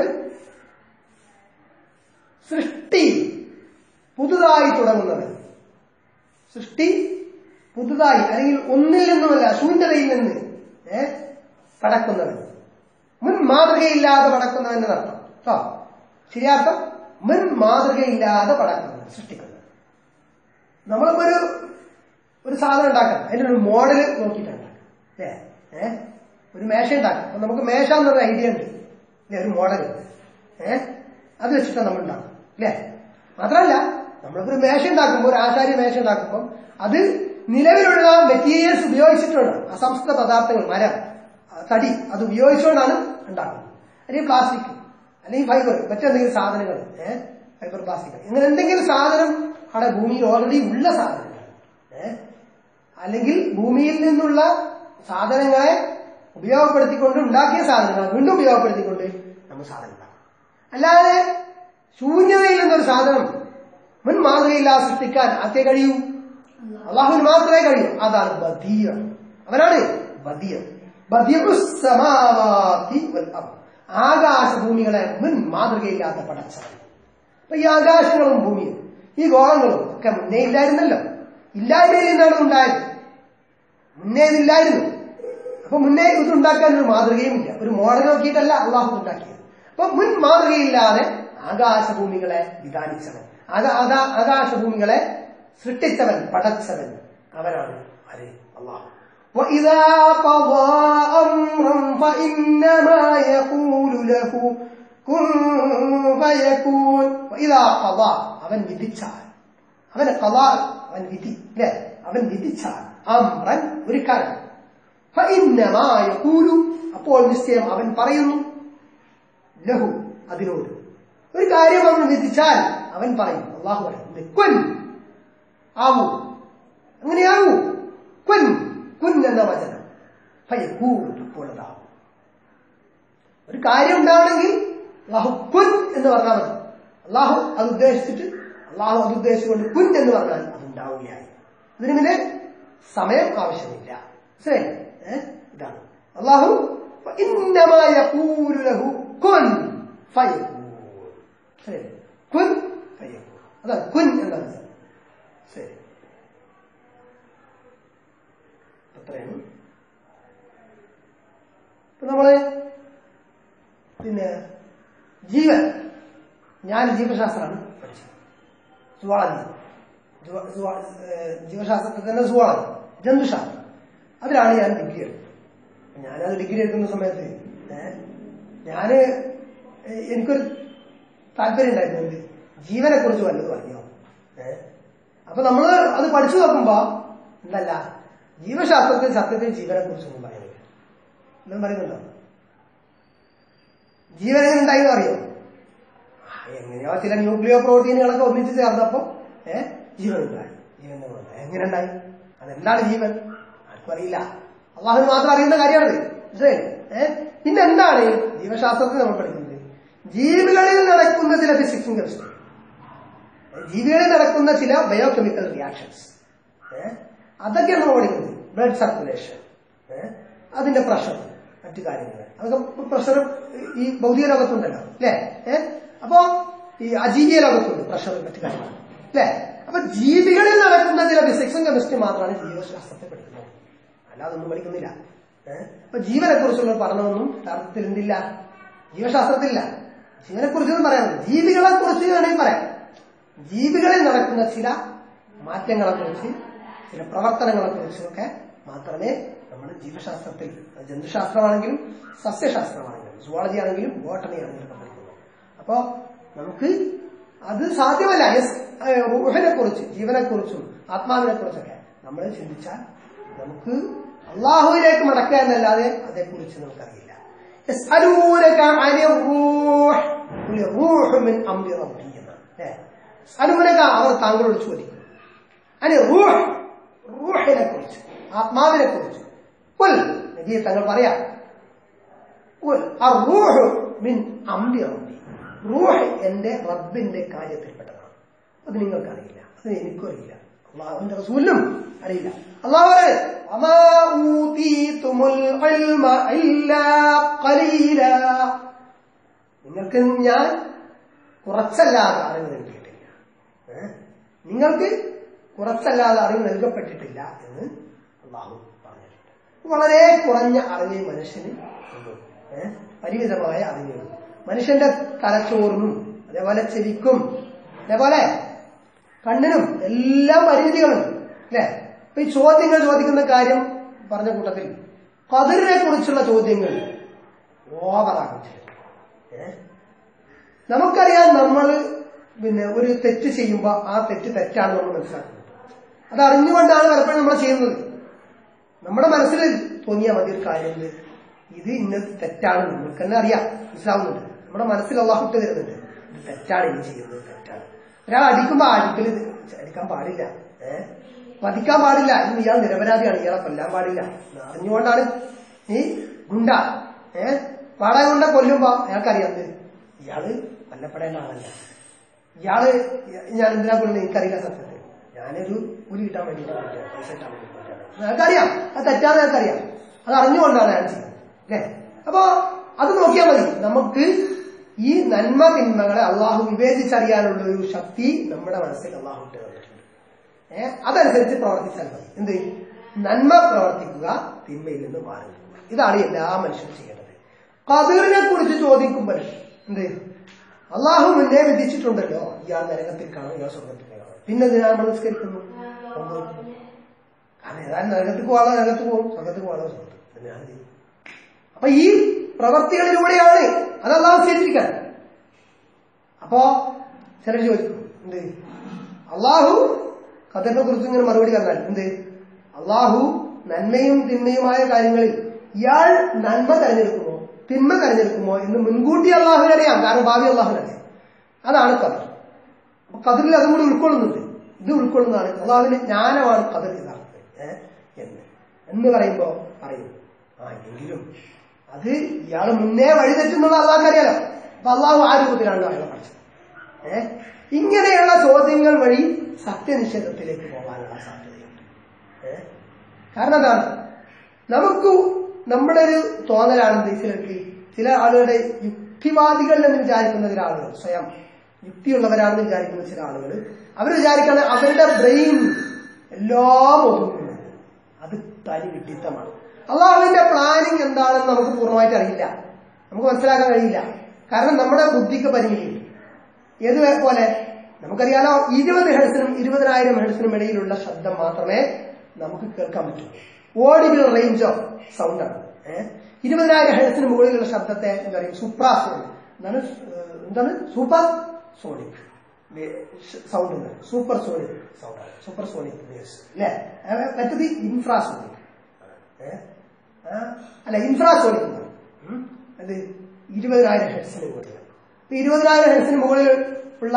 സൃഷ്ടി പുതുതായി തുടങ്ങുന്നത് സൃഷ്ടി പുതുതായി അല്ലെങ്കിൽ ഒന്നിൽ നിന്നുമല്ല ശൂന്യതയിൽ നിന്ന് ഏ പടക്കുന്നവൻ മുൻ മാതൃകയില്ലാതെ പടക്കുന്നവൻ എന്നർത്ഥം കേട്ടോ ശരിയാർത്ഥം മുൻ മാതൃകയില്ലാതെ പടക്കുന്നവൻ സൃഷ്ടിക്കുന്നത് നമ്മളിപ്പോ ഒരു ഒരു സാധനം ഉണ്ടാക്കണം അതിനൊരു മോഡൽ നോക്കിയിട്ട് ഉണ്ടാക്കാം അല്ലേ ഏഹ് ഒരു മേശ ഉണ്ടാക്കാം അപ്പൊ നമുക്ക് മേശ എന്നൊരു ഐഡിയ ഉണ്ട് അല്ലേ ഒരു മോഡൽ ഏഹ് അത് വെച്ചിട്ടാണ് നമ്മൾ ഉണ്ടാക്കും അല്ലേ മാത്രമല്ല നമ്മളിപ്പോ ഒരു മേശ ഉണ്ടാക്കുമ്പോൾ ഒരു ആചാര്യ മേശ ഉണ്ടാക്കുമ്പോൾ അത് നിലവിലുള്ള മെറ്റീരിയൽസ് ഉപയോഗിച്ചിട്ടുണ്ട് അസംസ്കൃത പദാർത്ഥങ്ങൾ മരം ആ, തടി അത് ഉപയോഗിച്ചുകൊണ്ടാണ് ഉണ്ടാക്കുന്നത് അല്ലെങ്കിൽ പ്ലാസ്റ്റിക് അല്ലെങ്കിൽ ഫൈബർ മറ്റെന്തെങ്കിലും സാധനങ്ങൾ ഏഹ് ഫൈബർ പ്ലാസ്റ്റിക് ഇങ്ങനെ എന്തെങ്കിലും സാധനം അവിടെ ഭൂമിയിൽ ഓൾറെഡി ഉള്ള സാധനങ്ങൾ ഏഹ് അല്ലെങ്കിൽ ഭൂമിയിൽ നിന്നുള്ള സാധനങ്ങളെ ഉപയോഗപ്പെടുത്തിക്കൊണ്ട് ഉണ്ടാക്കിയ സാധനങ്ങൾ വീണ്ടും ഉപയോഗപ്പെടുത്തിക്കൊണ്ട് നമ്മൾ സാധനം ഉണ്ടാക്കും അല്ലാതെ ശൂന്യതയിൽ നിന്നൊരു സാധനം മുൻ മാതൃകയില്ലാതെ സൃഷ്ടിക്കാൻ ആർക്കേ കഴിയൂ അള്ളാഹുവിന് മാത്രമേ കഴിയൂ അതാണ് ബദിയ അവനാണ് ബദിയ ബദിയുസ്സമാവാതി വൽ അർദ്. ആകാശഭൂമികളെ മുൻ മാതൃകയില്ലാത്ത പടച്ചവൻ അപ്പൊ ഈ ആകാശങ്ങളും ഭൂമിയും ഈ ഗോളങ്ങളും ഒക്കെ മുന്നേ ഇല്ലായിരുന്നല്ലോ ഇല്ലായ്മയിൽ നിന്നാണ് ഉണ്ടായത് മുന്നേ ഇതില്ലായിരുന്നു അപ്പൊ മുന്നേ ഇത് ഉണ്ടാക്കാൻ ഒരു മാതൃകയും ഇല്ല ഒരു മോഡൽ നോക്കിയിട്ടല്ല അള്ളാഹു ഉണ്ടാക്കിയത് അപ്പൊ മുൻ മാതൃകയില്ലാതെ ആകാശഭൂമികളെ വിധാനിച്ചവൻ ആകാ- ആകാ- ആകാശഭൂമികളെ സൃഷ്ടിച്ചവൻ പടച്ചവൻ അവനാണ് ആര് അള്ളാഹു وإذا قضى أمرا فإنما يقول له كن فيكون وإذا قضى അവൻ വിധിച്ചാൽ അവന് കലാ അവൻ വിധി അല്ലെ അവൻ വിധിച്ചാൽ അമ്രൻ ഒരു കാര്യം ഫഇന്നമായ കൂലു അപ്പോൾ നിശ്ചയം അവൻ പറയുന്നു ലഹു അതിനോട് ഒരു കാര്യം അവൻ വിധിച്ചാൽ അവൻ പറയും അള്ളാഹു പറയും കുൻ ആവൂ അങ്ങനെയാവൂ കുൻ കുൻ എന്ന വചനം ഫയക്കൂൻ അപ്പോൾ അതാവും ഒരു കാര്യം ഉണ്ടാവണമെങ്കിൽ അള്ളാഹു കുൻ എന്ന് പറഞ്ഞാൽ മതി അള്ളാഹു അത് ഉദ്ദേശിച്ചിട്ട് അള്ളാഹു അത് ഉദ്ദേശിച്ചുകൊണ്ട് കുൻ എന്ന് പറഞ്ഞാൽ അത് ഉണ്ടാവുകയായി ഇതിന് പിന്നെ സമയം ആവശ്യമില്ല ശരി ഏ? ഇതാണ് അള്ളാഹു ഇന്നമായ ലഹു കുൻ ഫയക്കൂൻ ശരി കുൻ ഫയക്കൂൻ അതാണ് കുൻ എന്നാണ് ശരി അത്രയാണ് ഇപ്പൊ നമ്മള് പിന്നെ ജീവൻ ഞാൻ ജീവശാസ്ത്രമാണ് പഠിച്ചത് സുവാളജി സുവ- സുവ- ഏഹ് ജീവശാസ്ത്രത്തിൽ തന്നെ സുവാളജി ജന്തുശാസ്ത്രം അതിലാണ് ഞാൻ ഡിഗ്രി എടുത്തത് അപ്പൊ ഞാനത് ഡിഗ്രി എടുക്കുന്ന സമയത്ത് ഏഹ് ഞാന് ഏഹ് എനിക്കൊരു താല്പര്യം ഉണ്ടായിരുന്നു എന്ത് ജീവനെ കുറിച്ച് വല്ലതും അറിയാം ഏഹ് അപ്പൊ നമ്മള് അത് പഠിച്ചു നോക്കുമ്പോ എന്തല്ല ജീവശാസ്ത്രത്തിൽ സത്യത്തിൽ ജീവനെ കുറിച്ചൊന്നും പറയുന്നില്ല എന്നും പറയുന്നുണ്ടോ ജീവൻ എങ്ങനെ ഉണ്ടായെന്ന് അറിയോ ആ, എങ്ങനെയോ ചില ന്യൂക്ലിയോ പ്രോട്ടീനുകളൊക്കെ ഒന്നിച്ച് ചേർന്നപ്പോ ഏഹ് ജീവൻ ഉണ്ടായി ജീവൻ ഉണ്ടായി എങ്ങനെ ഉണ്ടായി അതെന്താണ് ജീവൻ ആർക്കും അറിയില്ല അള്ളാഹുന് മാത്രം അറിയുന്ന കാര്യമാണത് മനസ്സിലായില്ലേ ഏഹ് പിന്നെ എന്താണ് ജീവശാസ്ത്രത്തിൽ നമ്മൾ പഠിക്കുന്നത് ജീവികളിൽ നടക്കുന്ന ചില ഫിസിക്സും കെമിസ്ട്രി ജീവികളിൽ നടക്കുന്ന ചില ബയോകെമിക്കൽ റിയാക്ഷൻസ് അതൊക്കെയാണ് നമ്മൾ പഠിക്കുന്നത് ബ്ലഡ് സർക്കുലേഷൻ അതിന്റെ പ്രഷർ മറ്റു കാര്യങ്ങൾ അതൊക്കെ പ്രഷർ ഈ ഭൗതിക ലോകത്തുണ്ടല്ലോ അല്ലേ ഏഹ് അപ്പോ ഈ അജീവിയ ലോകത്തുണ്ട് പ്രഷർ മറ്റു കാര്യങ്ങൾ അല്ലേ അപ്പൊ ജീവികളിൽ നടക്കുന്ന ചില ഫിസിക്സും കെമിസ്ട്രി മാത്രമാണ് ജീവശാസ്ത്രത്തെ പഠിക്കുന്നത് അല്ലാതെ ഒന്നും പഠിക്കുന്നില്ല ഏഹ് അപ്പൊ ജീവനെ കുറിച്ചുള്ള പഠനമൊന്നും യഥാർത്ഥത്തിൽ എന്തില്ല ജീവശാസ്ത്രത്തിലില്ല ജീവനെ കുറിച്ചൊന്നും പറയാൻ ജീവികളെ കുറിച്ച് വേണമെങ്കിൽ പറയാം ജീവികളിൽ നടക്കുന്ന ചില മാറ്റങ്ങളെ കുറിച്ച് ചില പ്രവർത്തനങ്ങളെ കുറിച്ചൊക്കെ മാത്രമേ നമ്മൾ ജീവശാസ്ത്രത്തിൽ അത് ജന്തുശാസ്ത്രമാണെങ്കിലും സസ്യശാസ്ത്രമാണെങ്കിലും സുവോളജി ആണെങ്കിലും ബോട്ടണി ആണെങ്കിലും ഒക്കെ പഠിക്കുന്നു അപ്പോ നമുക്ക് അത് സാധ്യമല്ല യെസ് റൂഹിനെ കുറിച്ച് ജീവനെ കുറിച്ചും ആത്മാവിനെ കുറിച്ചൊക്കെ നമ്മൾ ചിന്തിച്ചാൽ നമുക്ക് അള്ളാഹുവിലേക്ക് മടക്കുക എന്നല്ലാതെ അതേക്കുറിച്ച് നമുക്കറിയില്ല يسألونك عن الروح قل الروح من أمر ربي എന്നാണ് അല്ലേ يسألونك അവർ താങ്കളോട് ചോദിക്കും അനി റൂഹ് റൂഹിനെ കുറിച്ച് ആത്മാവിനെ കുറിച്ച് കുൽ നബിയെ തങ്ങൾ പറയാം കുൽ അറൂഹ് മിൻ അംരി റബ്ബി റൂഹ് എന്റെ റബ്ബിന്റെ കാര്യത്തിൽപ്പെട്ടതാണ് അത് നിങ്ങൾക്കറിയില്ല അത് എനിക്കും അറിയില്ല അള്ളാഹുവിന്റെ റസൂലിനും അറിയില്ല അള്ളാഹു പറയും وما أوتيتم العلم إلا قليلا നിങ്ങൾക്ക് ഞാൻ കുറച്ചല്ലാതെ അറിവ് നൽകിയിട്ടില്ല ഏ? നിങ്ങൾക്ക് കുറച്ചല്ലാതെ അറിവ് നൽകപ്പെട്ടിട്ടില്ല എന്ന് അള്ളാഹു പറഞ്ഞിട്ടുണ്ട് വളരെ കുറഞ്ഞ അറിവേ മനുഷ്യന് ഉള്ളൂ ഏ? പരിമിതമായ അറിവേ ഉള്ളൂ മനുഷ്യന്റെ തലച്ചോറിനും അതേപോലെ ചെവിക്കും അതേപോലെ കണ്ണിനും എല്ലാം പരിമിതികളുണ്ട് അല്ലേ അപ്പൊ ഈ ചോദ്യങ്ങൾ ചോദിക്കുന്ന കാര്യം പറഞ്ഞ കൂട്ടത്തിൽ കതിരിനെ കുറിച്ചുള്ള ചോദ്യങ്ങൾ ഓവറാകും ഏഹ് നമുക്കറിയാം നമ്മൾ പിന്നെ ഒരു തെറ്റ് ചെയ്യുമ്പോൾ ആ തെറ്റ് തെറ്റാണ് നമ്മൾ മനസ്സിലാക്കുന്നത് അത് അറിഞ്ഞുകൊണ്ടാണ് പലപ്പോഴും നമ്മൾ ചെയ്യുന്നത് നമ്മുടെ മനസ്സിൽ തോന്നിയാൽ മതി ഒരു കാര്യം ഇത് ഇത് ഇന്നത് തെറ്റാണ് നമുക്ക് തന്നെ അറിയാം മനസ്സിലാവുന്നുണ്ട് നമ്മുടെ മനസ്സിൽ അള്ളാഹു ഇട്ട് തരുന്നുണ്ട് ഇത് തെറ്റാണ് ഈ ചെയ്യുന്നത് തെറ്റാണ് ഒരാൾ അടിക്കുമ്പോൾ ആ അടിക്കൽ ഇത് അടിക്കാൻ പാടില്ല ഏഹ് വധിക്കാൻ പാടില്ല ഇന്ന് ഇയാൾ നിരപരാധിയാണ് ഇയാളെ കൊല്ലാൻ പാടില്ല അറിഞ്ഞുകൊണ്ടാണ് ഈ ഗുണ്ട ഏഹ് വാടക കൊണ്ട കൊല്ലുമ്പോ അയാൾക്കറിയാം ഇത് ഇയാള് കൊല്ലപ്പെടേണ്ട ആളല്ല ഇയാള് ഞാൻ എന്തിനാ കൊല്ലുന്നത് എനിക്കറിയില്ല സത്യത്തിൽ ഞാനൊരു കൂലി കിട്ടാൻ വേണ്ടിയിട്ട് പറ്റുക പൈസ കിട്ടാൻ വേണ്ടി പറ്റുക ഞങ്ങൾക്കറിയാം അത് തെറ്റാന്ന് ഞങ്ങൾക്കറിയാം അത് അറിഞ്ഞുകൊണ്ടാണ് അയാൾ ചെയ്യുന്നത് അല്ലേ അപ്പോ അത് നോക്കിയാൽ മതി നമുക്ക് ഈ നന്മ തിന്മകളെ അള്ളാഹു വിവേചിച്ചറിയാനുള്ള ഒരു ശക്തി നമ്മുടെ മനസ്സിൽ അള്ളാഹു ഇട്ട് തന്നിട്ടുണ്ട് ഏഹ് അതനുസരിച്ച് പ്രവർത്തിച്ചാൽ മതി എന്ത് നന്മ പ്രവർത്തിക്കുക തിന്മയിൽ നിന്ന് മാറി നിൽക്കുക. ഇതാണ് എല്ലാ മനുഷ്യരും ചെയ്യേണ്ടത് കതിറിനെ കുറിച്ച് ചോദിക്കുമ്പോൾ എന്ത് അള്ളാഹു മുന്നേ വിധിച്ചിട്ടുണ്ടല്ലോ ഇയാൾ നരകത്തിൽ കാണും ഇയാൾ സ്വർഗത്തിൽ കാണും പിന്നെ എന്തിനാ നമ്മൾ നിസ്കരിക്കുന്നു ഒമ്പത്. കാരണം ഏതായാലും നരകത്തിൽ പോകാതെ നരകത്തിൽ പോകും സ്വർഗത്തിൽ പോകാതെ സ്വർഗത്തിൽ എന്തിനാണ് ഇത്? അപ്പൊ ഈ പ്രവർത്തികളിലൂടെയാണ് അത് അള്ളാഹു ചെയ്തിരിക്കാൻ അപ്പോ ചിലർ ചോദിക്കും എന്ത് അള്ളാഹു ഖദറിനെ കുറിച്ച് ഇങ്ങനെ മറുപടി പറഞ്ഞാൽ എന്ത് അള്ളാഹു നന്മയും തിന്മയുമായ കാര്യങ്ങളിൽ ഇയാൾ നന്മ തെരഞ്ഞെടുക്കുമോ തിന്മ തെരഞ്ഞെടുക്കുമോ എന്ന് മുൻകൂട്ടി അള്ളാഹുവിനറിയാം കാരണം ഭാവി അള്ളാഹുവിനറിയാം അതാണ് ഖദർ അപ്പൊ ഖദറിൽ അതും കൂടി ഉൾക്കൊള്ളുന്നുണ്ട് ഇത് ഉൾക്കൊള്ളുന്നതാണ് അള്ളാഹുവിന്റെ ജ്ഞാനമാണ് ഖദർ യഥാർത്ഥത്തിൽ ഏഹ് എന്ന് എന്ന് പറയുമ്പോ പറയും ആ എങ്കിലും അത് ഇയാൾ മുന്നേ വഴി തെറ്റുന്നുള്ള അള്ളാഹിനറിയാലോ അപ്പൊ അള്ളാഹു ആ രൂപത്തിലാണ് അയാളെ പഠിച്ചത് ഏഹ് ഇങ്ങനെയുള്ള ചോദ്യങ്ങൾ വഴി സത്യനിഷേധത്തിലേക്ക് പോകാനുള്ള സാധ്യതയുണ്ട് ഏഹ് കാരണം എന്താണ് നമുക്ക് നമ്മുടെ ഒരു തോന്നലാണെന്ത് ചിലർക്ക് ചില ആളുകളുടെ യുക്തിവാദികൾ എന്ന് വിചാരിക്കുന്ന ചില ആളുകൾ സ്വയം യുക്തിയുള്ളവരാണെന്ന് വിചാരിക്കുന്ന ചില ആളുകൾ അവർ വിചാരിക്കുന്ന അവരുടെ ബ്രെയിൻ എല്ലാം ഒതുങ്ങുന്നുണ്ട് അത് തനി വിഡിത്തമാണ് അള്ളാഹുവിന്റെ പ്ലാനിങ് എന്താണെന്ന് നമുക്ക് പൂർണ്ണമായിട്ട് അറിയില്ല നമുക്ക് മനസ്സിലാക്കാൻ കഴിയില്ല കാരണം നമ്മുടെ ബുദ്ധിക്ക് പരിമിതിയുണ്ട് ഏത് പോലെ നമുക്കറിയാലോ ഇരുപത് ഹെഡ്സിനും ഇരുപതിനായിരം ഹെഡ്സിനും ഇടയിലുള്ള ശബ്ദം മാത്രമേ നമുക്ക് കേൾക്കാൻ പറ്റൂ ഓഡിബിൾ റേഞ്ച് ഓഫ് സൗണ്ട് ആണ് ഏഹ് ഇരുപതിനായിരം ഹെഡ്സിന് മുകളിലുള്ള ശബ്ദത്തെ എന്താ പറയുക സുപ്രാസോണിക് എന്താണ് ഏഹ് എന്താണ് സൂപ്പർ സോണിക് സൗണ്ട് ഉണ്ട് സൂപ്പർ സോണിക് സൗണ്ട് ആണ് സൂപ്പർ സോണിക് വേവ്സ് അല്ലേ ഏഹ് മറ്റത് ഇൻഫ്രാസോണിക് ഏഹ് ആ, അല്ല ഇൻഫ്രാസോണിക് എന്നാണ് ഉം. അത് ഇരുപതിനായിരം ഹെഡ്സിന് മുകളിൽ ഇപ്പൊ ഇരുപതിനായിരം ഹെഡ്സിന് മുകളിൽ ഉള്ള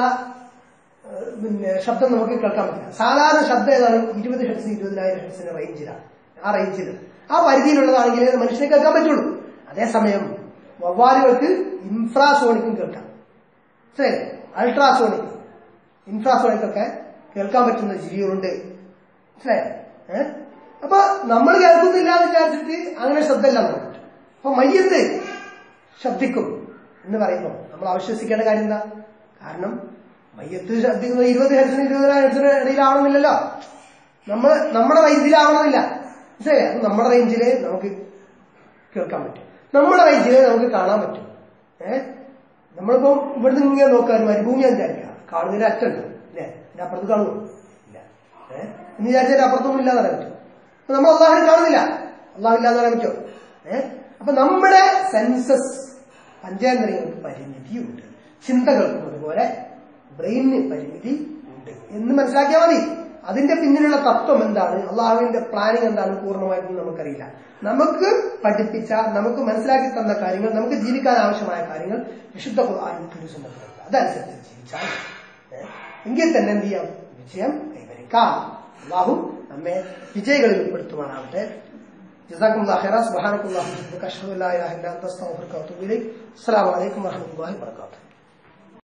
ഏഹ്, പിന്നെ ശബ്ദം നമുക്ക് കേൾക്കാൻ പറ്റില്ല സാധാരണ ശബ്ദം ഏതാണ് ഇരുപത് ഹെഡ്സിന് ഇരുപതിനായിരം ഹെഡ്സിന് റേഞ്ചിലാണ് ആ റേഞ്ചിൽ ആ പരിധിയിലുള്ളതാണെങ്കിലേ മനുഷ്യനെ കേൾക്കാൻ പറ്റുള്ളൂ അതേസമയം വവ്വാലുകൾക്ക് ഇൻഫ്രാസോണിക്കും കേൾക്കാം ശരി അൾട്രാസോണിക് ഇൻഫ്രാസോണിക് ഒക്കെ കേൾക്കാൻ പറ്റുന്ന ജീവികളുണ്ട് മനസ്സിലായോ ഏഹ് അപ്പൊ നമ്മൾ കേൾക്കുന്നില്ല എന്ന് വിചാരിച്ചിട്ട് അങ്ങനെ ശബ്ദമില്ല നമുക്ക് അപ്പൊ മയ്യത്ത് ശബ്ദിക്കും എന്ന് പറയുമ്പോൾ നമ്മൾ അവിശ്വസിക്കേണ്ട കാര്യം എന്താ കാരണം മയ്യത്ത് ശബ്ദിക്കുന്നത് ഇരുപത് ഹെർസിന് ഇരുപത് ഹെർസിന് ഇടയിലാവണമെന്നില്ലല്ലോ നമ്മൾ നമ്മുടെ റേഞ്ചിലാവണമെന്നില്ല മനസ്സിലായി അത് നമ്മുടെ റേഞ്ചില് നമുക്ക് കേൾക്കാൻ പറ്റും നമ്മുടെ റേഞ്ചില് നമുക്ക് കാണാൻ പറ്റും ഏഹ് നമ്മളിപ്പോ ഇവിടുന്ന് ഇങ്ങനെ നോക്കാൻ മരുഭൂമി വിചാരിക്കുക കാണുന്നതിന് അറ്റുണ്ട് അല്ലേ എന്റെ അപ്പുറത്ത് കാണുമോ ഇല്ല ഏഹ് എന്ന് വിചാരിച്ചാൽ അപ്പുറത്തൊന്നും ഇല്ലാന്ന് പറയാൻ പറ്റും അപ്പൊ നമ്മൾ അള്ളാഹിനെ കാണുന്നില്ല അള്ളാഹു ഇല്ലാന്ന് പറയാൻ പറ്റുമോ ഏഹ് അപ്പൊ നമ്മുടെ സെൻസസ് പഞ്ചേന്ദ്രിയങ്ങൾക്ക് പരിമിതിയുണ്ട് ചിന്തകൾക്കും അതുപോലെ ബ്രെയിനിന് പരിമിതി ഉണ്ട് എന്ന് മനസ്സിലാക്കിയാൽ മതി അതിന്റെ പിന്നിലുള്ള തത്വം എന്താണ് അള്ളാഹുവിന്റെ പ്ലാനിങ് എന്താണ് പൂർണ്ണമായിട്ടും നമുക്കറിയില്ല നമുക്ക് പഠിപ്പിച്ച നമുക്ക് മനസ്സിലാക്കി തന്ന കാര്യങ്ങൾ നമുക്ക് ജീവിക്കാൻ ആവശ്യമായ കാര്യങ്ങൾ വിശുദ്ധ ഖുർആാനും തിരുസുന്നത്തിലുണ്ട് അതനുസരിച്ച് ജീവിച്ചാൽ ഏഹ്, എങ്കിൽ തന്നെ എന്ത് ചെയ്യാം വിജയം കൈവരിക്കാം അള്ളാഹു നമ്മെ വിജയികളിൽ ഉൾപ്പെടുത്തുവാനാവട്ടെ جزاكم الله خيرا سبحانك اللهم وبحمدك اشهد ان لا اله الا انت استغفرك واتوب اليك السلام عليكم ورحمه الله وبركاته